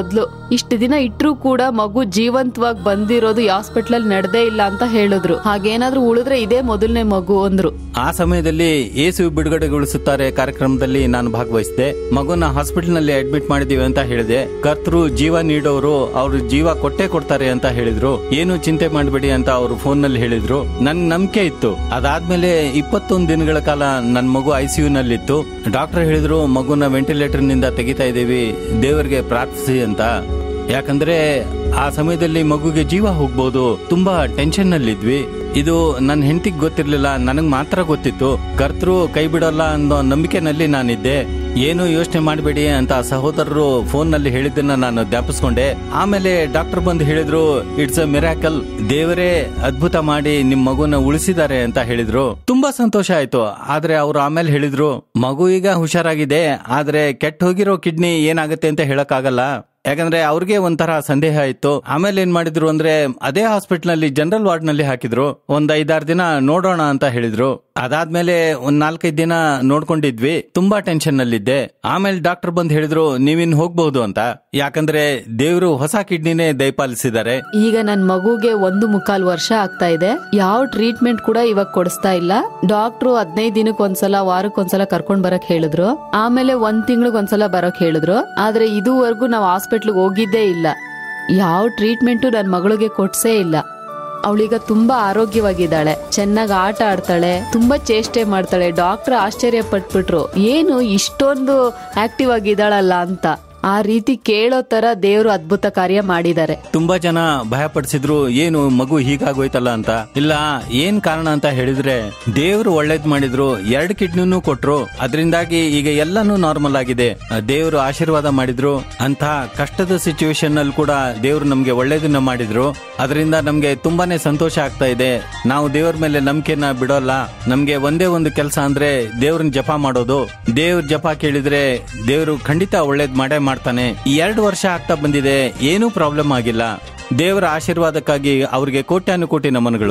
Speaker 1: ಇಷ್ಟು ದಿನ ಇಟ್ರು ಕೂಡ ಮಗು ಜೀವಂತವಾಗಿ ಬಂದಿರೋದು ಈ ಹಾಸ್ಪಿಟ್ಲಲ್ಲಿ ನಡೆದೇ ಇಲ್ಲ ಅಂತ ಹೇಳಿದ್ರು ಹಾಗೇನಾದ್ರೂ ಉಳಿದ್ರೆ ಇದೇ ಮೊದಲನೇ ಮಗು ಅಂದ್ರು
Speaker 2: ಆ ಸಮಯದಲ್ಲಿ ಏಸು ಬಿಡುಗಡೆಗೊಳಿಸುತ್ತಾರೆ ಕಾರ್ಯಕ್ರಮದಲ್ಲಿ ನಾನು ಭಾಗವಹಿಸಿದೆ ಮಗುನ ಹಾಸ್ಪಿಟಲ್ ನಲ್ಲಿ ಅಡ್ಮಿಟ್ ಮಾಡಿದೀವಿ ಅಂತ ಹೇಳಿದೆ ಕರ್ತರು ಜೀವ ನೀಡೋರು ಅವ್ರು ಜೀವ ಕೊಟ್ಟೆ ಕೊಡ್ತಾರೆ ಅಂತ ಹೇಳಿದ್ರು ಏನು ಚಿಂತೆ ಮಾಡಬೇಡಿ ಅಂತ ಅವರು ಫೋನ್ ನಲ್ಲಿ ಹೇಳಿದ್ರು ನನ್ ನಂಬಿಕೆ ಇತ್ತು ಅದಾದ್ಮೇಲೆ ಇಪ್ಪತ್ತೊಂದು ದಿನಗಳ ಕಾಲ ನನ್ ಮಗು ಐಸಿಯು ನಲ್ಲಿತ್ತು ಡಾಕ್ಟರ್ ಹೇಳಿದ್ರು ಮಗುನ ವೆಂಟಿಲೇಟರ್ ನಿಂದ ತೆಗಿತಾ ಇದೀವಿ ದೇವರಿಗೆ ಪ್ರಾರ್ಥಿಸಿ ಅಂತ ಯಾಕಂದ್ರೆ ಆ ಸಮಯದಲ್ಲಿ ಮಗುಗೆ ಜೀವ ಹೋಗ್ಬೋದು ತುಂಬಾ ಟೆನ್ಷನ್ ನಲ್ಲಿದ್ವಿ ಇದು ನನ್ನ ಹೆಂಡತಿಗೆ ಗೊತ್ತಿರ್ಲಿಲ್ಲ ನನಗ್ ಮಾತ್ರ ಗೊತ್ತಿತ್ತು ಕರ್ತರು ಕೈ ಬಿಡಲ್ಲ ಅನ್ನೋ ನಂಬಿಕೆನಲ್ಲಿ ನಾನಿದ್ದೆ ಏನು ಯೋಚನೆ ಮಾಡಬೇಡಿ ಅಂತ ಸಹೋದರರು ಫೋನ್ ನಲ್ಲಿ ಹೇಳಿದ್ದನ್ನ ನಾನು ಜ್ಞಾಪಿಸ್ಕೊಂಡೆ ಆಮೇಲೆ ಡಾಕ್ಟರ್ ಬಂದು ಹೇಳಿದ್ರು ಇಟ್ಸ್ ಅ ಮಿರಾಕಲ್ ದೇವರೇ ಅದ್ಭುತ ಮಾಡಿ ನಿಮ್ ಮಗುನ ಉಳಿಸಿದ್ದಾರೆ ಅಂತ ಹೇಳಿದ್ರು ತುಂಬಾ ಸಂತೋಷ ಆಯ್ತು ಆದ್ರೆ ಅವ್ರು ಆಮೇಲೆ ಹೇಳಿದ್ರು ಮಗು ಈಗ ಹುಷಾರಾಗಿದೆ ಆದ್ರೆ ಕೆಟ್ಟ ಹೋಗಿರೋ ಕಿಡ್ನಿ ಏನಾಗುತ್ತೆ ಅಂತ ಹೇಳಕ್ಕಾಗಲ್ಲ ಯಾಕಂದ್ರೆ ಅವ್ರಿಗೆ ಒಂಥರ ಸಂದೇಹ ಇತ್ತು ಆಮೇಲೆ ಏನ್ ಮಾಡಿದ್ರು ಅಂದ್ರೆ ಅದೇ ಹಾಸ್ಪಿಟಲ್ ನಲ್ಲಿ ಜನರಲ್ ವಾರ್ಡ್ ನಲ್ಲಿ ಹಾಕಿದ್ರು ಒಂದ್ ಐದಾರು ದಿನ ನೋಡೋಣ ಅಂತ ಹೇಳಿದ್ರು ಅದಾದ್ಮೇಲೆ ಒಂದ್ ನಾಲ್ಕೈದು ದಿನ ನೋಡ್ಕೊಂಡಿದ್ವಿ ತುಂಬಾ ಟೆನ್ಷನ್ ನಲ್ಲಿದ್ದೆ ಆಮೇಲೆ ಡಾಕ್ಟರ್ ಬಂದ್ ಹೇಳಿದ್ರು ನೀವಿನ್ ಹೋಗ್ಬಹುದು ಅಂತ ಯಾಕಂದ್ರೆ ದೇವರು ಹೊಸ ಕಿಡ್ನಿನೇ ದಯಪಾಲಿಸಿದ್ದಾರೆ
Speaker 1: ಈಗ ನನ್ ಮಗುಗೆ ಒಂದು ಮುಕ್ಕಾಲ್ ವರ್ಷ ಆಗ್ತಾ ಇದೆ ಯಾವ ಟ್ರೀಟ್ಮೆಂಟ್ ಕೂಡ ಇವಾಗ ಕೊಡಿಸ್ತಾ ಇಲ್ಲ ಡಾಕ್ಟ್ರು ಹದಿನೈದು ದಿನಕ್ಕೆ ಒಂದ್ಸಲ ವಾರಕ್ಕೆ ಒಂದ್ಸಲ ಕರ್ಕೊಂಡ್ ಬರಕ್ ಹೇಳಿದ್ರು ಆಮೇಲೆ ಒಂದ್ ತಿಂಗ್ಳಿಗೆ ಒಂದ್ಸಲ ಬರಕ್ ಹೇಳಿದ್ರು ಆದ್ರೆ ಇದುವರೆಗೂ ನಾವು ಹಾಸ್ಪಿಟ್ಲ್ಗೆ ಹೋಗಿದ್ದೇ ಇಲ್ಲ ಯಾವ ಟ್ರೀಟ್ಮೆಂಟು ನನ್ ಮಗಳಿಗೆ ಕೊಡ್ಸೇ ಇಲ್ಲ ಅವಳೀಗ ತುಂಬಾ ಆರೋಗ್ಯವಾಗಿದ್ದಾಳೆ ಚೆನ್ನಾಗಿ ಆಟ ಆಡ್ತಾಳೆ ತುಂಬಾ ಚೇಷ್ಟೆ ಮಾಡ್ತಾಳೆ ಡಾಕ್ಟರ್ ಆಶ್ಚರ್ಯ ಪಟ್ಬಿಟ್ರು ಏನು ಇಷ್ಟೊಂದು ಆಕ್ಟಿವ್ ಆಗಿದ್ದಾಳಲ್ಲ ಅಂತ ಆ ರೀತಿ ಕೇಳೋ ತರ ದೇವರು ಅದ್ಭುತ ಕಾರ್ಯ ಮಾಡಿದ್ದಾರೆ
Speaker 2: ತುಂಬಾ ಜನ ಭಯಪಡಿಸಿದ್ರು ಏನು ಮಗು ಹೀಗಾಗೋಯ್ತಲ್ಲ ಅಂತ ಇಲ್ಲ ಏನ್ ಕಾರಣ ಅಂತ ಹೇಳಿದ್ರೆ ದೇವ್ರು ಒಳ್ಳೇದ್ ಮಾಡಿದ್ರು ಎರಡ್ ಕಿಡ್ನಿನೂ ಕೊಟ್ರು ಅದರಿಂದಾಗಿ ಈಗ ಎಲ್ಲಾನು ನಾರ್ಮಲ್ ಆಗಿದೆ ದೇವರು ಆಶೀರ್ವಾದ ಮಾಡಿದ್ರು ಅಂತ ಕಷ್ಟದ ಸಿಚುವೇಶನ್ ಅಲ್ಲಿ ಕೂಡ ದೇವ್ರು ನಮ್ಗೆ ಒಳ್ಳೇದನ್ನ ಮಾಡಿದ್ರು ಅದರಿಂದ ನಮ್ಗೆ ತುಂಬಾನೇ ಸಂತೋಷ ಆಗ್ತಾ ಇದೆ ನಾವು ದೇವ್ರ ಮೇಲೆ ನಂಬಿಕೆನ ಬಿಡೋಲ್ಲ ನಮ್ಗೆ ಒಂದೇ ಒಂದು ಕೆಲಸ ಅಂದ್ರೆ ದೇವ್ರನ್ನ ಜಪ ಮಾಡೋದು ದೇವ್ರ ಜಪ ಕೇಳಿದ್ರೆ ದೇವ್ರು ಖಂಡಿತ ಒಳ್ಳೇದ್ ಮಾಡೇ ಮಾಡ್ತಾನೆ ಈ ಎರಡು ವರ್ಷ ಆಗ್ತಾ ಬಂದಿದೆ ಏನೂ ಪ್ರಾಬ್ಲಮ್ ಆಗಿಲ್ಲ ದೇವರ ಆಶೀರ್ವಾದಕ್ಕಾಗಿ ಅವ್ರಿಗೆ ಕೋಟ್ಯಾನುಕೋಟಿ ನಮನಗಳು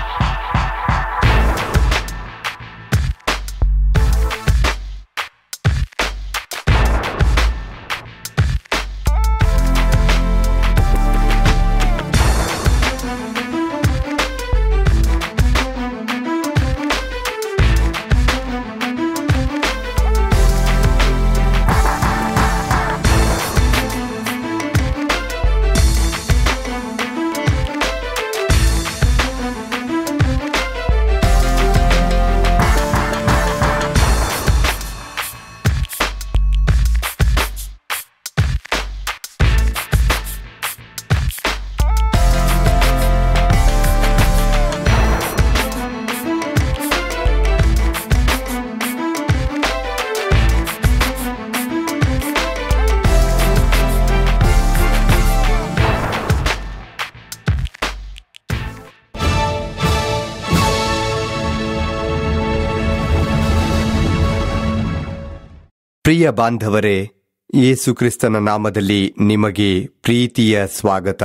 Speaker 3: ಪ್ರಿಯ ಬಾಂಧವರೇ ಯೇಸು ಕ್ರಿಸ್ತನ ನಾಮದಲ್ಲಿ ನಿಮಗೆ ಪ್ರೀತಿಯ ಸ್ವಾಗತ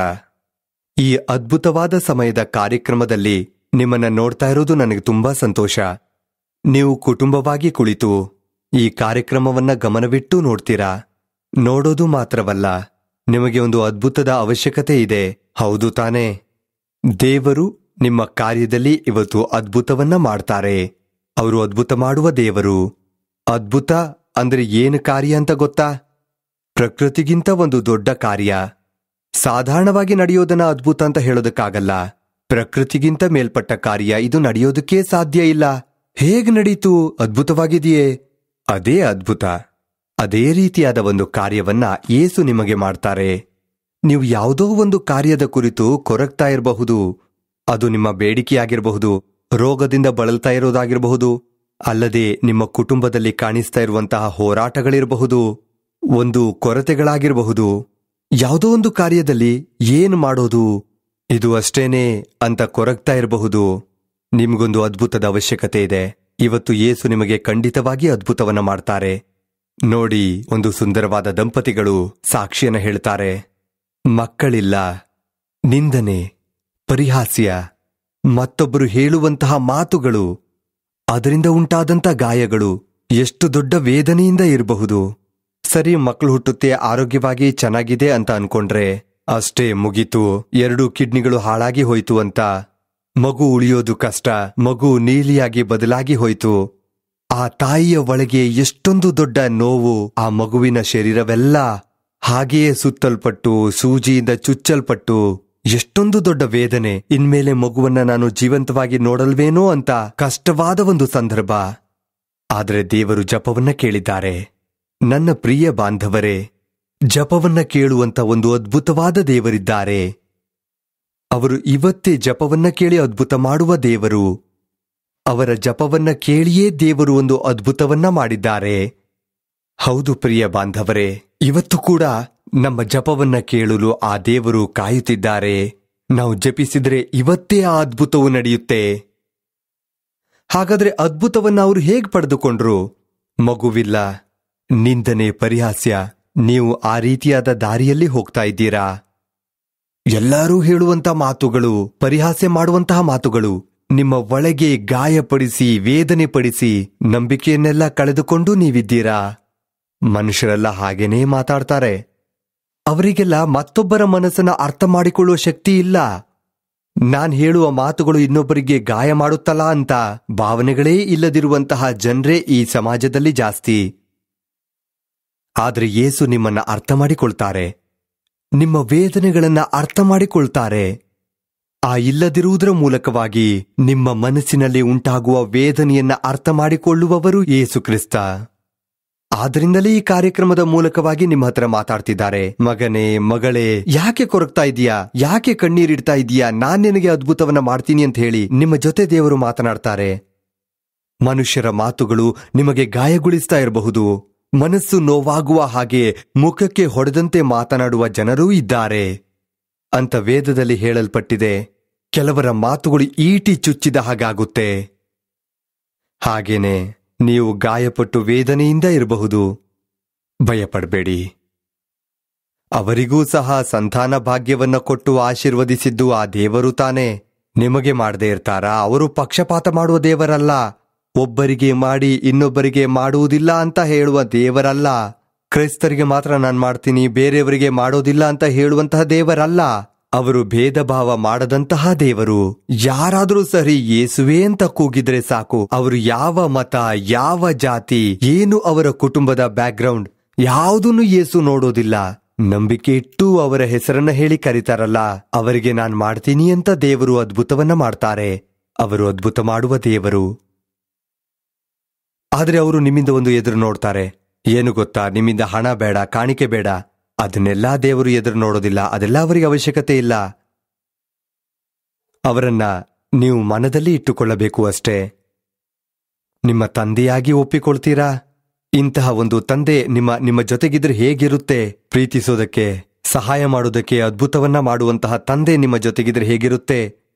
Speaker 3: ಈ ಅದ್ಭುತವಾದ ಸಮಯದ ಕಾರ್ಯಕ್ರಮದಲ್ಲಿ ನಿಮ್ಮನ್ನ ನೋಡ್ತಾ ಇರೋದು ನನಗೆ ತುಂಬಾ ಸಂತೋಷ ನೀವು ಕುಟುಂಬವಾಗಿ ಕುಳಿತು ಈ ಕಾರ್ಯಕ್ರಮವನ್ನ ಗಮನವಿಟ್ಟು ನೋಡ್ತೀರಾ ನೋಡೋದು ಮಾತ್ರವಲ್ಲ ನಿಮಗೆ ಒಂದು ಅದ್ಭುತದ ಅವಶ್ಯಕತೆ ಇದೆ ಹೌದು ತಾನೇ ದೇವರು ನಿಮ್ಮ ಕಾರ್ಯದಲ್ಲಿ ಇವತ್ತು ಅದ್ಭುತವನ್ನ ಮಾಡ್ತಾರೆ ಅವರು ಅದ್ಭುತ ಮಾಡುವ ದೇವರು ಅದ್ಭುತ ಅಂದ್ರೆ ಏನು ಕಾರ್ಯ ಅಂತ ಗೊತ್ತಾ ಪ್ರಕೃತಿಗಿಂತ ಒಂದು ದೊಡ್ಡ ಕಾರ್ಯ ಸಾಧಾರಣವಾಗಿ ನಡೆಯೋದನ್ನ ಅದ್ಭುತ ಅಂತ ಹೇಳೋದಕ್ಕಾಗಲ್ಲ ಪ್ರಕೃತಿಗಿಂತ ಮೇಲ್ಪಟ್ಟ ಕಾರ್ಯ ಇದು ನಡೆಯೋದಕ್ಕೇ ಸಾಧ್ಯ ಇಲ್ಲ ಹೇಗ್ ನಡೀತು ಅದ್ಭುತವಾಗಿದೆಯೇ ಅದೇ ಅದ್ಭುತ ಅದೇ ರೀತಿಯಾದ ಒಂದು ಕಾರ್ಯವನ್ನ ಏಸು ನಿಮಗೆ ಮಾಡ್ತಾರೆ ನೀವು ಯಾವುದೋ ಒಂದು ಕಾರ್ಯದ ಕುರಿತು ಕೊರಗ್ತಾ ಇರಬಹುದು ಅದು ನಿಮ್ಮ ಬೇಡಿಕೆಯಾಗಿರಬಹುದು ರೋಗದಿಂದ ಬಳಲ್ತಾ ಇರೋದಾಗಿರಬಹುದು ಅಲ್ಲದೆ ನಿಮ್ಮ ಕುಟುಂಬದಲ್ಲಿ ಕಾಣಿಸ್ತಾ ಇರುವಂತಹ ಹೋರಾಟಗಳಿರಬಹುದು ಒಂದು ಕೊರತೆಗಳಾಗಿರಬಹುದು ಯಾವುದೋ ಒಂದು ಕಾರ್ಯದಲ್ಲಿ ಏನು ಮಾಡೋದು ಇದು ಅಷ್ಟೇನೆ ಅಂತ ಕೊರಗ್ತಾ ಇರಬಹುದು ನಿಮ್ಗೊಂದು ಅದ್ಭುತದ ಅವಶ್ಯಕತೆ ಇದೆ ಇವತ್ತು ಯೇಸು ನಿಮಗೆ ಖಂಡಿತವಾಗಿ ಅದ್ಭುತವನ್ನ ಮಾಡ್ತಾರೆ ನೋಡಿ ಒಂದು ಸುಂದರವಾದ ದಂಪತಿಗಳು ಸಾಕ್ಷಿಯನ್ನ ಹೇಳ್ತಾರೆ ಮಕ್ಕಳಿಲ್ಲ ನಿಂದನೆ ಪರಿಹಾಸ್ಯ ಮತ್ತೊಬ್ಬರು ಹೇಳುವಂತಹ ಮಾತುಗಳು ಅದರಿಂದ ಉಂಟಾದಂಥ ಗಾಯಗಳು ಎಷ್ಟು ದೊಡ್ಡ ವೇದನೆಯಿಂದ ಇರಬಹುದು ಸರಿ ಮಕ್ಕಳು ಹುಟ್ಟುತ್ತೆ ಆರೋಗ್ಯವಾಗಿ ಚೆನ್ನಾಗಿದೆ ಅಂತ ಅನ್ಕೊಂಡ್ರೆ ಅಷ್ಟೇ ಮುಗೀತು ಎರಡು ಕಿಡ್ನಿಗಳು ಹಾಳಾಗಿ ಹೋಯ್ತು ಅಂತ ಮಗು ಉಳಿಯೋದು ಕಷ್ಟ ಮಗು ನೀಲಿಯಾಗಿ ಬದಲಾಗಿ ಹೋಯ್ತು ಆ ತಾಯಿಯ ಒಳಗೆ ಎಷ್ಟೊಂದು ದೊಡ್ಡ ನೋವು ಆ ಮಗುವಿನ ಶರೀರವೆಲ್ಲ ಹಾಗೆಯೇ ಸುತ್ತಲ್ಪಟ್ಟು ಸೂಜಿಯಿಂದ ಚುಚ್ಚಲ್ಪಟ್ಟು ಎಷ್ಟೊಂದು ದೊಡ್ಡ ವೇದನೆ ಇನ್ಮೇಲೆ ಮಗುವನ್ನ ನಾನು ಜೀವಂತವಾಗಿ ನೋಡಲ್ವೇನೋ ಅಂತ ಕಷ್ಟವಾದ ಒಂದು ಸಂದರ್ಭ ಆದರೆ ದೇವರು ಜಪವನ್ನ ಕೇಳಿದ್ದಾರೆ ನನ್ನ ಪ್ರಿಯ ಬಾಂಧವರೇ ಜಪವನ್ನ ಕೇಳುವಂತ ಒಂದು ಅದ್ಭುತವಾದ ದೇವರಿದ್ದಾರೆ ಅವರು ಇವತ್ತೇ ಜಪವನ್ನ ಕೇಳಿ ಅದ್ಭುತ ಮಾಡುವ ದೇವರು ಅವರ ಜಪವನ್ನ ಕೇಳಿಯೇ ದೇವರು ಒಂದು ಅದ್ಭುತವನ್ನ ಮಾಡಿದ್ದಾರೆ ಹೌದು ಪ್ರಿಯ ಬಾಂಧವರೇ ಇವತ್ತು ಕೂಡ ನಮ್ಮ ಜಪವನ್ನ ಕೇಳಲು ಆ ದೇವರು ಕಾಯುತ್ತಿದ್ದಾರೆ ನಾವು ಜಪಿಸಿದ್ರೆ ಇವತ್ತೇ ಆ ಅದ್ಭುತವು ನಡೆಯುತ್ತೆ ಹಾಗಾದ್ರೆ ಅದ್ಭುತವನ್ನ ಅವರು ಹೇಗ್ ಪಡೆದುಕೊಂಡ್ರು ಮಗುವಿಲ್ಲ ನಿಂದನೆ ಪರಿಹಾಸ್ಯ ನೀವು ಆ ರೀತಿಯಾದ ದಾರಿಯಲ್ಲಿ ಹೋಗ್ತಾ ಇದ್ದೀರಾ ಎಲ್ಲರೂ ಹೇಳುವಂತ ಮಾತುಗಳು ಪರಿಹಾಸ್ಯ ಮಾಡುವಂತಹ ಮಾತುಗಳು ನಿಮ್ಮ ಒಳಗೆ ಗಾಯಪಡಿಸಿ ವೇದನೆ ಪಡಿಸಿ ನಂಬಿಕೆಯನ್ನೆಲ್ಲ ಕಳೆದುಕೊಂಡು ನೀವಿದ್ದೀರಾ ಮನುಷ್ಯರೆಲ್ಲ ಹಾಗೇನೇ ಮಾತಾಡ್ತಾರೆ ಅವರಿಗೆಲ್ಲ ಮತ್ತೊಬ್ಬರ ಮನಸ್ಸನ್ನ ಅರ್ಥ ಮಾಡಿಕೊಳ್ಳುವ ಶಕ್ತಿ ಇಲ್ಲ ನಾನ್ ಹೇಳುವ ಮಾತುಗಳು ಇನ್ನೊಬ್ಬರಿಗೆ ಗಾಯ ಮಾಡುತ್ತಲ್ಲ ಅಂತ ಭಾವನೆಗಳೇ ಇಲ್ಲದಿರುವಂತಹ ಜನರೇ ಈ ಸಮಾಜದಲ್ಲಿ ಜಾಸ್ತಿ ಆದ್ರೆ ಯೇಸು ನಿಮ್ಮನ್ನ ಅರ್ಥ ಮಾಡಿಕೊಳ್ತಾರೆ ನಿಮ್ಮ ವೇದನೆಗಳನ್ನ ಅರ್ಥ ಮಾಡಿಕೊಳ್ತಾರೆ ಆ ಇಲ್ಲದಿರುವುದರ ಮೂಲಕವಾಗಿ ನಿಮ್ಮ ಮನಸ್ಸಿನಲ್ಲಿ ಉಂಟಾಗುವ ವೇದನೆಯನ್ನ ಅರ್ಥ ಮಾಡಿಕೊಳ್ಳುವವರು ಯೇಸು ಕ್ರಿಸ್ತ ಆದ್ರಿಂದಲೇ ಈ ಕಾರ್ಯಕ್ರಮದ ಮೂಲಕವಾಗಿ ನಿಮ್ಮ ಹತ್ರ ಮಾತಾಡ್ತಿದ್ದಾರೆ ಮಗನೇ ಮಗಳೇ ಯಾಕೆ ಕೊರಗ್ತಾ ಇದೀಯಾ ಯಾಕೆ ಕಣ್ಣೀರಿಡ್ತಾ ಇದೀಯಾ ನಾನ್ ನಿನಗೆ ಅದ್ಭುತವನ್ನ ಮಾಡ್ತೀನಿ ಅಂತ ಹೇಳಿ ನಿಮ್ಮ ಜೊತೆ ದೇವರು ಮಾತನಾಡ್ತಾರೆ ಮನುಷ್ಯರ ಮಾತುಗಳು ನಿಮಗೆ ಗಾಯಗೊಳಿಸ್ತಾ ಇರಬಹುದು ಮನಸ್ಸು ನೋವಾಗುವ ಹಾಗೆ ಮುಖಕ್ಕೆ ಹೊಡೆದಂತೆ ಮಾತನಾಡುವ ಜನರೂ ಇದ್ದಾರೆ ಅಂತ ವೇದದಲ್ಲಿ ಹೇಳಲ್ಪಟ್ಟಿದೆ ಕೆಲವರ ಮಾತುಗಳು ಈಟಿ ಚುಚ್ಚಿದ ಹಾಗಾಗುತ್ತೆ ಹಾಗೇನೆ ನೀವು ಗಾಯಪಟ್ಟು ವೇದನೆಯಿಂದ ಇರಬಹುದು ಭಯಪಡಬೇಡಿ ಅವರಿಗೂ ಸಹ ಸಂತಾನ ಭಾಗ್ಯವನ್ನ ಕೊಟ್ಟು ಆಶೀರ್ವದಿಸಿದ್ದು ಆ ದೇವರು ತಾನೇ ನಿಮಗೆ ಮಾಡದೇ ಇರ್ತಾರಾ ಅವರು ಪಕ್ಷಪಾತ ಮಾಡುವ ದೇವರಲ್ಲ ಒಬ್ಬರಿಗೆ ಮಾಡಿ ಇನ್ನೊಬ್ಬರಿಗೆ ಮಾಡುವುದಿಲ್ಲ ಅಂತ ಹೇಳುವ ದೇವರಲ್ಲ ಕ್ರೈಸ್ತರಿಗೆ ಮಾತ್ರ ನಾನ್ ಮಾಡ್ತೀನಿ ಬೇರೆಯವರಿಗೆ ಮಾಡೋದಿಲ್ಲ ಅಂತ ಹೇಳುವಂತಹ ದೇವರಲ್ಲ ಅವರು ಭೇದ ಭಾವ ಮಾಡದಂತಹ ದೇವರು ಯಾರಾದರೂ ಸರಿ ಯೇಸುವೆ ಅಂತ ಕೂಗಿದ್ರೆ ಸಾಕು ಅವರು ಯಾವ ಮತ ಯಾವ ಜಾತಿ ಏನು ಅವರ ಕುಟುಂಬದ ಬ್ಯಾಕ್ಗ್ರೌಂಡ್ ಯಾವುದನ್ನು ಯೇಸು ನೋಡೋದಿಲ್ಲ ನಂಬಿಕೆ ಇಟ್ಟು ಅವರ ಹೆಸರನ್ನ ಹೇಳಿ ಕರೀತಾರಲ್ಲ ಅವರಿಗೆ ನಾನ್ ಮಾಡ್ತೀನಿ ಅಂತ ದೇವರು ಅದ್ಭುತವನ್ನ ಮಾಡ್ತಾರೆ ಅವರು ಅದ್ಭುತ ಮಾಡುವ ದೇವರು ಆದ್ರೆ ಅವರು ನಿಮ್ಮಿಂದ ಒಂದು ಎದುರು ನೋಡ್ತಾರೆ ಏನು ಗೊತ್ತಾ ನಿಮ್ಮಿಂದ ಹಣ ಬೇಡ ಕಾಣಿಕೆ ಬೇಡ ಅದನ್ನೆಲ್ಲ ದೇವರು ಎದುರು ನೋಡೋದಿಲ್ಲ ಅದೆಲ್ಲ ಅವರಿಗೆ ಅವಶ್ಯಕತೆ ಇಲ್ಲ ಅವರನ್ನ ನೀವು ಮನದಲ್ಲಿ ಇಟ್ಟುಕೊಳ್ಳಬೇಕು ಅಷ್ಟೇ ನಿಮ್ಮ ತಂದೆಯಾಗಿ ಒಪ್ಪಿಕೊಳ್ತೀರಾ ಇಂತಹ ಒಂದು ತಂದೆ ನಿಮ್ಮ ನಿಮ್ಮ ಜೊತೆಗಿದ್ರೆ ಹೇಗಿರುತ್ತೆ ಪ್ರೀತಿಸೋದಕ್ಕೆ ಸಹಾಯ ಮಾಡೋದಕ್ಕೆ ಅದ್ಭುತವನ್ನ ಮಾಡುವಂತಹ ತಂದೆ ನಿಮ್ಮ ಜೊತೆಗಿದ್ರೆ ಹೇಗಿರುತ್ತೆ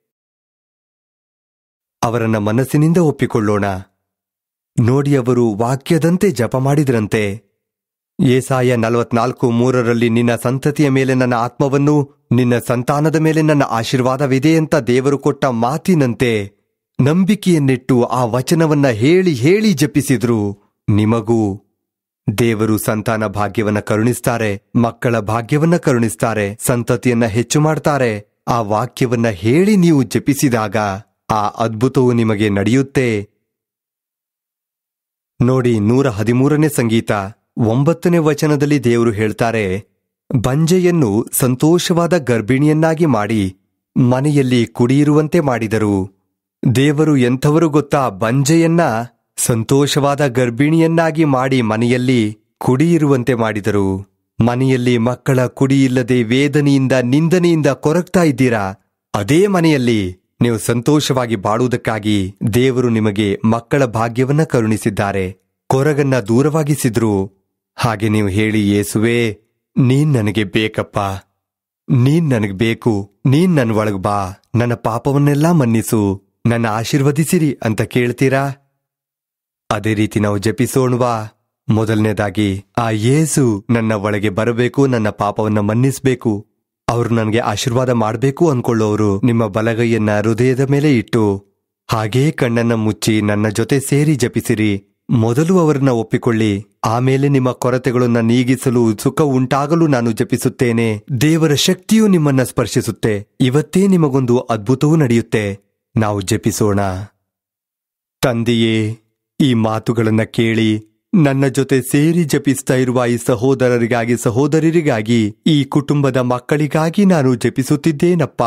Speaker 3: ಅವರನ್ನ ಮನಸ್ಸಿನಿಂದ ಒಪ್ಪಿಕೊಳ್ಳೋಣ ನೋಡಿ ಅವರು ವಾಕ್ಯದಂತೆ ಜಪ ಮಾಡಿದ್ರಂತೆ ಏಸಾಯ ನಲವತ್ನಾಲ್ಕು ಮೂರರಲ್ಲಿ ನಿನ್ನ ಸಂತತಿಯ ಮೇಲೆ ನನ್ನ ಆತ್ಮವನ್ನು ನಿನ್ನ ಸಂತಾನದ ಮೇಲೆ ನನ್ನ ಆಶೀರ್ವಾದವಿದೆ ಅಂತ ದೇವರು ಕೊಟ್ಟ ಮಾತಿನಂತೆ ನಂಬಿಕೆಯನ್ನಿಟ್ಟು ಆ ವಚನವನ್ನ ಹೇಳಿ ಹೇಳಿ ಜಪಿಸಿದ್ರು ನಿಮಗೂ ದೇವರು ಸಂತಾನ ಭಾಗ್ಯವನ್ನ ಕರುಣಿಸ್ತಾರೆ ಮಕ್ಕಳ ಭಾಗ್ಯವನ್ನ ಕರುಣಿಸ್ತಾರೆ ಸಂತತಿಯನ್ನ ಹೆಚ್ಚು ಮಾಡ್ತಾರೆ ಆ ವಾಕ್ಯವನ್ನ ಹೇಳಿ ನೀವು ಜಪಿಸಿದಾಗ ಆ ಅದ್ಭುತವು ನಿಮಗೆ ನಡೆಯುತ್ತೆ ನೋಡಿ ನೂರ ಹದಿಮೂರನೇ ಸಂಗೀತ ಒಂಬತ್ತನೇ ವಚನದಲ್ಲಿ ದೇವರು ಹೇಳ್ತಾರೆ ಬಂಜೆಯನ್ನು ಸಂತೋಷವಾದ ಗರ್ಭಿಣಿಯನ್ನಾಗಿ ಮಾಡಿ ಮನೆಯಲ್ಲಿ ಕುಡಿಯಿರುವಂತೆ ಮಾಡಿದರು ದೇವರು ಎಂಥವರು ಗೊತ್ತಾ ಬಂಜೆಯನ್ನ ಸಂತೋಷವಾದ ಗರ್ಭಿಣಿಯನ್ನಾಗಿ ಮಾಡಿ ಮನೆಯಲ್ಲಿ ಕುಡಿಯಿರುವಂತೆ ಮಾಡಿದರು ಮನೆಯಲ್ಲಿ ಮಕ್ಕಳ ಕುಡಿಯಿಲ್ಲದೆ ವೇದನೆಯಿಂದ ನಿಂದನೆಯಿಂದ ಕೊರಗ್ತಾ ಇದ್ದೀರಾ ಅದೇ ಮನೆಯಲ್ಲಿ ನೀವು ಸಂತೋಷವಾಗಿ ಬಾಳುವುದಕ್ಕಾಗಿ ದೇವರು ನಿಮಗೆ ಮಕ್ಕಳ ಭಾಗ್ಯವನ್ನ ಕರುಣಿಸಿದ್ದಾರೆ ಕೊರಗನ್ನ ದೂರವಾಗಿಸಿದ್ರು ಹಾಗೆ ನೀವು ಹೇಳಿ ಯೇಸುವೆ ನೀನ್ ನನಗೆ ಬೇಕಪ್ಪ ನೀನ್ ನನಗ್ ಬೇಕು ನೀನ್ ನನ್ ಒಳಗ್ ಬಾ ನನ್ನ ಪಾಪವನ್ನೆಲ್ಲ ಮನ್ನಿಸು ನನ್ನ ಆಶೀರ್ವದಿಸಿರಿ ಅಂತ ಕೇಳ್ತೀರಾ ಅದೇ ರೀತಿ ನಾವು ಜಪಿಸೋಣವಾ ಮೊದಲನೇದಾಗಿ ಆ ಯೇಸು ನನ್ನ ಒಳಗೆ ಬರಬೇಕು ನನ್ನ ಪಾಪವನ್ನ ಮನ್ನಿಸ್ಬೇಕು ಅವರು ನನಗೆ ಆಶೀರ್ವಾದ ಮಾಡಬೇಕು ಅನ್ಕೊಳ್ಳೋರು ನಿಮ್ಮ ಬಲಗೈಯನ್ನ ಹೃದಯದ ಮೇಲೆ ಇಟ್ಟು ಹಾಗೇ ಕಣ್ಣನ್ನ ಮುಚ್ಚಿ ನನ್ನ ಜೊತೆ ಸೇರಿ ಜಪಿಸಿರಿ ಮೊದಲು ಅವರನ್ನ ಒಪ್ಪಿಕೊಳ್ಳಿ ಆಮೇಲೆ ನಿಮ್ಮ ಕೊರತೆಗಳನ್ನ ನೀಗಿಸಲು ಸುಖ ಉಂಟಾಗಲು ನಾನು ಜಪಿಸುತ್ತೇನೆ ದೇವರ ಶಕ್ತಿಯು ನಿಮ್ಮನ್ನ ಸ್ಪರ್ಶಿಸುತ್ತೆ ಇವತ್ತೇ ನಿಮಗೊಂದು ಅದ್ಭುತವೂ ನಡೆಯುತ್ತೆ ನಾವು ಜಪಿಸೋಣ ತಂದೆಯೇ ಈ ಮಾತುಗಳನ್ನ ಕೇಳಿ ನನ್ನ ಜೊತೆ ಸೇರಿ ಜಪಿಸ್ತಾ ಇರುವ ಈ ಸಹೋದರರಿಗಾಗಿ ಸಹೋದರರಿಗಾಗಿ ಈ ಕುಟುಂಬದ ಮಕ್ಕಳಿಗಾಗಿ ನಾನು ಜಪಿಸುತ್ತಿದ್ದೇನಪ್ಪ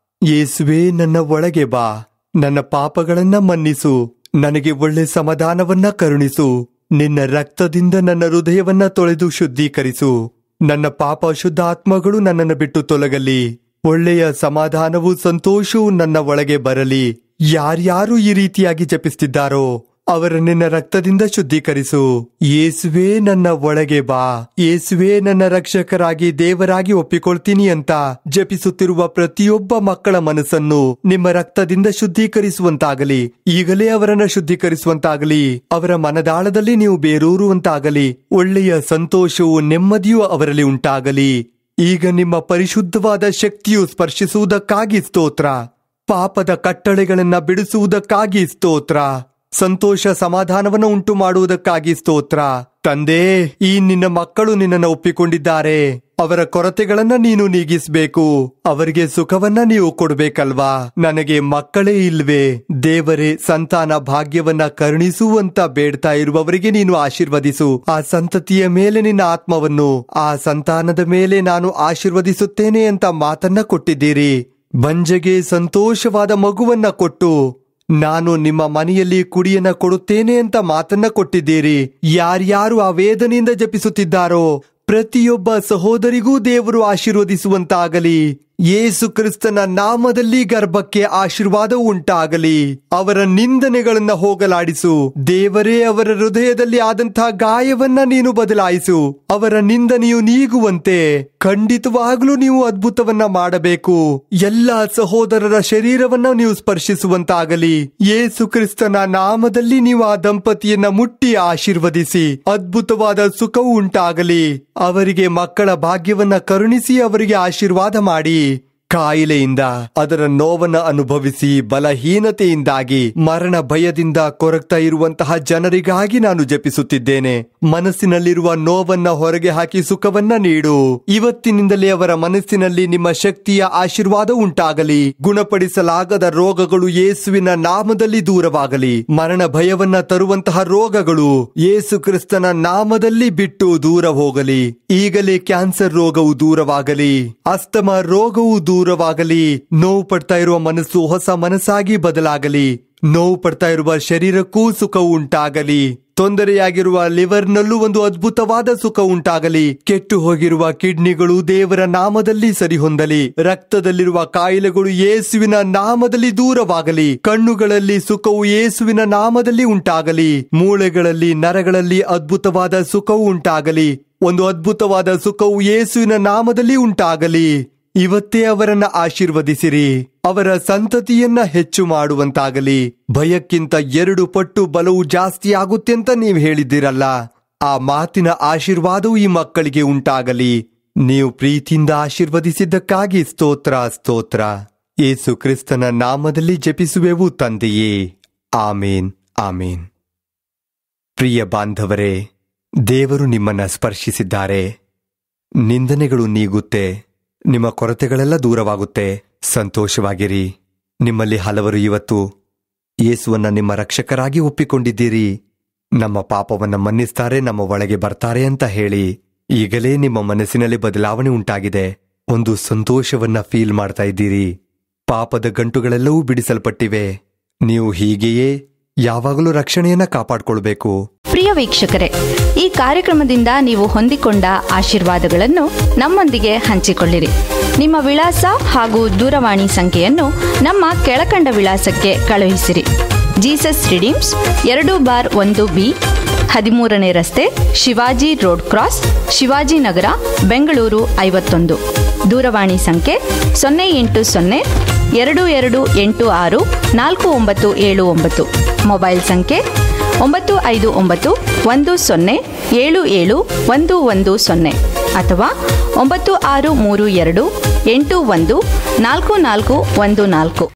Speaker 3: ಯೇಸುವೆ ನನ್ನ ಒಳಗೆ ಬಾ ನನ್ನ ಪಾಪಗಳನ್ನ ಮನ್ನಿಸು ನನಗೆ ಒಳ್ಳೆ ಸಮಾಧಾನವನ್ನ ಕರುಣಿಸು ನಿನ್ನ ರಕ್ತದಿಂದ ನನ್ನ ಹೃದಯವನ್ನ ತೊಳೆದು ಶುದ್ಧೀಕರಿಸು ನನ್ನ ಪಾಪ ಶುದ್ಧ ಆತ್ಮಗಳು ನನ್ನನ್ನು ಬಿಟ್ಟು ತೊಲಗಲಿ ಒಳ್ಳೆಯ ಸಮಾಧಾನವು ಸಂತೋಷವು ನನ್ನ ಒಳಗೆ ಬರಲಿ ಯಾರ್ಯಾರು ಈ ರೀತಿಯಾಗಿ ಜಪಿಸ್ತಿದ್ದಾರೋ ಅವರ ನಿನ್ನ ರಕ್ತದಿಂದ ಶುದ್ಧೀಕರಿಸು ಯೇಸುವೆ ನನ್ನ ಒಳಗೆ ಬಾ ಯೇಸುವೆ ನನ್ನ ರಕ್ಷಕರಾಗಿ ದೇವರಾಗಿ ಒಪ್ಪಿಕೊಳ್ತೀನಿ ಅಂತ ಜಪಿಸುತ್ತಿರುವ ಪ್ರತಿಯೊಬ್ಬ ಮಕ್ಕಳ ಮನಸ್ಸನ್ನು ನಿಮ್ಮ ರಕ್ತದಿಂದ ಶುದ್ಧೀಕರಿಸುವಂತಾಗಲಿ ಈಗಲೇ ಅವರನ್ನ ಶುದ್ಧೀಕರಿಸುವಂತಾಗಲಿ ಅವರ ಮನದಾಳದಲ್ಲಿ ನೀವು ಬೇರೂರುವಂತಾಗಲಿ ಒಳ್ಳೆಯ ಸಂತೋಷವು ನೆಮ್ಮದಿಯೂ ಅವರಲ್ಲಿ ಉಂಟಾಗಲಿ ಈಗ ನಿಮ್ಮ ಪರಿಶುದ್ಧವಾದ ಶಕ್ತಿಯು ಸ್ಪರ್ಶಿಸುವುದಕ್ಕಾಗಿ ಸ್ತೋತ್ರ ಪಾಪದ ಕಟ್ಟಳೆಗಳನ್ನ ಬಿಡಿಸುವುದಕ್ಕಾಗಿ ಸ್ತೋತ್ರ ಸಂತೋಷ ಸಮಾಧಾನವನ್ನು ಉಂಟು ಮಾಡುವುದಕ್ಕಾಗಿ ಸ್ತೋತ್ರ ತಂದೆ ಈ ನಿನ್ನ ಮಕ್ಕಳು ನಿನ್ನನ್ನು ಒಪ್ಪಿಕೊಂಡಿದ್ದಾರೆ ಅವರ ಕೊರತೆಗಳನ್ನ ನೀನು ನೀಗಿಸ್ಬೇಕು ಅವರಿಗೆ ಸುಖವನ್ನ ನೀವು ಕೊಡ್ಬೇಕಲ್ವಾ ನನಗೆ ಮಕ್ಕಳೇ ಇಲ್ವೇ ದೇವರೇ ಸಂತಾನ ಭಾಗ್ಯವನ್ನ ಕರುಣಿಸುವಂತ ಬೇಡ್ತಾ ಇರುವವರಿಗೆ ನೀನು ಆಶೀರ್ವದಿಸು ಆ ಸಂತತಿಯ ಮೇಲೆ ನಿನ್ನ ಆತ್ಮವನ್ನು ಆ ಸಂತಾನದ ಮೇಲೆ ನಾನು ಆಶೀರ್ವದಿಸುತ್ತೇನೆ ಅಂತ ಮಾತನ್ನ ಕೊಟ್ಟಿದ್ದೀರಿ ಬಂಜೆಗೆ ಸಂತೋಷವಾದ ಮಗುವನ್ನ ಕೊಟ್ಟು ನಾನು ನಿಮ್ಮ ಮನೆಯಲ್ಲಿ ಕುಡಿಯನ್ನ ಕೊಡುತ್ತೇನೆ ಅಂತ ಮಾತನ್ನ ಕೊಟ್ಟಿದ್ದೀರಿ ಯಾರ್ಯಾರು ಆ ವೇದನೆಯಿಂದ ಜಪಿಸುತ್ತಿದ್ದಾರೋ ಪ್ರತಿಯೊಬ್ಬ ಸಹೋದರಿಗೂ ದೇವರು ಆಶೀರ್ವದಿಸುವಂತಾಗಲಿ ಯೇಸು ಕ್ರಿಸ್ತನ ನಾಮದಲ್ಲಿ ಗರ್ಭಕ್ಕೆ ಆಶೀರ್ವಾದ ಉಂಟಾಗಲಿ ಅವರ ನಿಂದನೆಗಳನ್ನ ಹೋಗಲಾಡಿಸು ದೇವರೇ ಅವರ ಹೃದಯದಲ್ಲಿ ಆದಂತಹ ಗಾಯವನ್ನ ನೀನು ಬದಲಾಯಿಸು ಅವರ ನಿಂದನೆಯು ನೀಗುವಂತೆ ಖಂಡಿತವಾಗ್ಲೂ ನೀವು ಅದ್ಭುತವನ್ನ ಮಾಡಬೇಕು ಎಲ್ಲ ಸಹೋದರರ ಶರೀರವನ್ನ ನೀವು ಸ್ಪರ್ಶಿಸುವಂತಾಗಲಿ ಯೇಸು ಕ್ರಿಸ್ತನ ನಾಮದಲ್ಲಿ ನೀವು ಆ ದಂಪತಿಯನ್ನ ಮುಟ್ಟಿ ಆಶೀರ್ವದಿಸಿ ಅದ್ಭುತವಾದ ಸುಖವು ಉಂಟಾಗಲಿ ಅವರಿಗೆ ಮಕ್ಕಳ ಭಾಗ್ಯವನ್ನ ಕರುಣಿಸಿ ಅವರಿಗೆ ಆಶೀರ್ವಾದ ಮಾಡಿ ಕಾಯಿಲೆಯಿಂದ ಅದರ ನೋವನ್ನ ಅನುಭವಿಸಿ ಬಲಹೀನತೆಯಿಂದಾಗಿ ಮರಣ ಭಯದಿಂದ ಕೊರಗ್ತಾ ಇರುವಂತಹ ಜನರಿಗಾಗಿ ನಾನು ಜಪಿಸುತ್ತಿದ್ದೇನೆ ಮನಸ್ಸಿನಲ್ಲಿರುವ ನೋವನ್ನ ಹೊರಗೆ ಹಾಕಿ ಸುಖವನ್ನ ನೀಡು ಇವತ್ತಿನಿಂದಲೇ ಅವರ ಮನಸ್ಸಿನಲ್ಲಿ ನಿಮ್ಮ ಶಕ್ತಿಯ ಆಶೀರ್ವಾದ ಉಂಟಾಗಲಿ ಗುಣಪಡಿಸಲಾಗದ ರೋಗಗಳು ಯೇಸುವಿನ ನಾಮದಲ್ಲಿ ದೂರವಾಗಲಿ ಮರಣ ಭಯವನ್ನ ತರುವಂತಹ ರೋಗಗಳು ಯೇಸು ಕ್ರಿಸ್ತನ ನಾಮದಲ್ಲಿ ಬಿಟ್ಟು ದೂರ ಹೋಗಲಿ ಈಗಲೇ ಕ್ಯಾನ್ಸರ್ ರೋಗವು ದೂರವಾಗಲಿ ಅಸ್ತಮ ರೋಗವು ದೂರವಾಗಲಿ ನೋವು ಪಡ್ತಾ ಇರುವ ಮನಸ್ಸು ಹೊಸ ಮನಸ್ಸಾಗಿ ಬದಲಾಗಲಿ ನೋವು ಪಡ್ತಾ ಇರುವ ಶರೀರಕ್ಕೂ ಸುಖವು ಉಂಟಾಗಲಿ ತೊಂದರೆಯಾಗಿರುವ ಲಿವರ್ನಲ್ಲೂ ಒಂದು ಅದ್ಭುತವಾದ ಸುಖ ಉಂಟಾಗಲಿ ಕೆಟ್ಟು ಹೋಗಿರುವ ಕಿಡ್ನಿಗಳು ದೇವರ ನಾಮದಲ್ಲಿ ಸರಿಹೊಂದಲಿ ರಕ್ತದಲ್ಲಿರುವ ಕಾಯಿಲೆಗಳು ಯೇಸುವಿನ ನಾಮದಲ್ಲಿ ದೂರವಾಗಲಿ ಕಣ್ಣುಗಳಲ್ಲಿ ಸುಖವು ಯೇಸುವಿನ ನಾಮದಲ್ಲಿ ಉಂಟಾಗಲಿ ಮೂಳೆಗಳಲ್ಲಿ ನರಗಳಲ್ಲಿ ಅದ್ಭುತವಾದ ಸುಖವು ಉಂಟಾಗಲಿ ಒಂದು ಅದ್ಭುತವಾದ ಸುಖವು ಯೇಸುವಿನ ನಾಮದಲ್ಲಿ ಉಂಟಾಗಲಿ ಇವತ್ತೇ ಅವರನ್ನ ಆಶೀರ್ವದಿಸಿರಿ ಅವರ ಸಂತತಿಯನ್ನ ಹೆಚ್ಚು ಮಾಡುವಂತಾಗಲಿ ಭಯಕ್ಕಿಂತ ಎರಡು ಪಟ್ಟು ಬಲವು ಜಾಸ್ತಿ ಆಗುತ್ತೆ ಅಂತ ನೀವು ಹೇಳಿದ್ದೀರಲ್ಲ ಆ ಮಾತಿನ ಆಶೀರ್ವಾದವು ಈ ಮಕ್ಕಳಿಗೆ ಉಂಟಾಗಲಿ ನೀವು ಪ್ರೀತಿಯಿಂದ ಆಶೀರ್ವದಿಸಿದ್ದಕ್ಕಾಗಿ ಸ್ತೋತ್ರ ಸ್ತೋತ್ರ ಯೇಸು ಕ್ರಿಸ್ತನ ನಾಮದಲ್ಲಿ ಜಪಿಸುವೆವು ತಂದೆಯೇ ಆಮೇನ್ ಆಮೇನ್ ಪ್ರಿಯ ಬಾಂಧವರೇ ದೇವರು ನಿಮ್ಮನ್ನ ಸ್ಪರ್ಶಿಸಿದ್ದಾರೆ ನಿಂದನೆಗಳು ನೀಗುತ್ತೆ ನಿಮ್ಮ ಕೊರತೆಗಳೆಲ್ಲ ದೂರವಾಗುತ್ತೆ ಸಂತೋಷವಾಗಿರಿ ನಿಮ್ಮಲ್ಲಿ ಹಲವರು ಇವತ್ತು ಯೇಸುವನ್ನ ನಿಮ್ಮ ರಕ್ಷಕರಾಗಿ ಒಪ್ಪಿಕೊಂಡಿದ್ದೀರಿ ನಮ್ಮ ಪಾಪವನ್ನ ಮನ್ನಿಸ್ತಾರೆ ನಮ್ಮ ಒಳಗೆ ಬರ್ತಾರೆ ಅಂತ ಹೇಳಿ ಈಗಲೇ ನಿಮ್ಮ ಮನಸ್ಸಿನಲ್ಲಿ ಬದಲಾವಣೆ ಉಂಟಾಗಿದೆ ಒಂದು ಸಂತೋಷವನ್ನ ಫೀಲ್ ಮಾಡ್ತಾ ಇದ್ದೀರಿ ಪಾಪದ ಗಂಟುಗಳೆಲ್ಲವೂ ಬಿಡಿಸಲ್ಪಟ್ಟಿವೆ ನೀವು ಹೀಗೆಯೇ ಯಾವಾಗಲೂ ರಕ್ಷಣೆಯನ್ನ ಕಾಪಾಡ್ಕೊಳ್ಬೇಕು
Speaker 4: ಪ್ರಿಯ ವೀಕ್ಷಕರೇ ಈ ಕಾರ್ಯಕ್ರಮದಿಂದ ನೀವು ಹೊಂದಿಕೊಂಡ ಆಶೀರ್ವಾದಗಳನ್ನು ನಮ್ಮೊಂದಿಗೆ ಹಂಚಿಕೊಳ್ಳಿರಿ ನಿಮ್ಮ ವಿಳಾಸ ಹಾಗೂ ದೂರವಾಣಿ ಸಂಖ್ಯೆಯನ್ನು ನಮ್ಮ ಕೆಳಕಂಡ ವಿಳಾಸಕ್ಕೆ ಕಳುಹಿಸಿರಿ ಜೀಸಸ್ ರಿಡೀಮ್ಸ್ ಎರಡು ಬಾರ್ ಒಂದು ಬಿ ಹದಿಮೂರನೇ ರಸ್ತೆ ಶಿವಾಜಿ ರೋಡ್ ಕ್ರಾಸ್ ಶಿವಾಜಿನಗರ ಬೆಂಗಳೂರು ಐವತ್ತೊಂದು ದೂರವಾಣಿ ಸಂಖ್ಯೆ ಸೊನ್ನೆ ಎಂಟು ಸೊನ್ನೆ ಎರಡು ಎರಡು ಎಂಟು ಆರು ನಾಲ್ಕು ಒಂಬತ್ತು ಏಳು ಒಂಬತ್ತು ಮೊಬೈಲ್ ಸಂಖ್ಯೆ ಒಂಬತ್ತು ಐದು ಒಂಬತ್ತು ಒಂದು ಸೊನ್ನೆ ಏಳು ಏಳು ಒಂದು ಒಂದು ಸೊನ್ನೆ ಅಥವಾ ಒಂಬತ್ತು ಆರು ಮೂರು ಎರಡು ಎಂಟು ಒಂದು ನಾಲ್ಕು ನಾಲ್ಕು ಒಂದು ನಾಲ್ಕು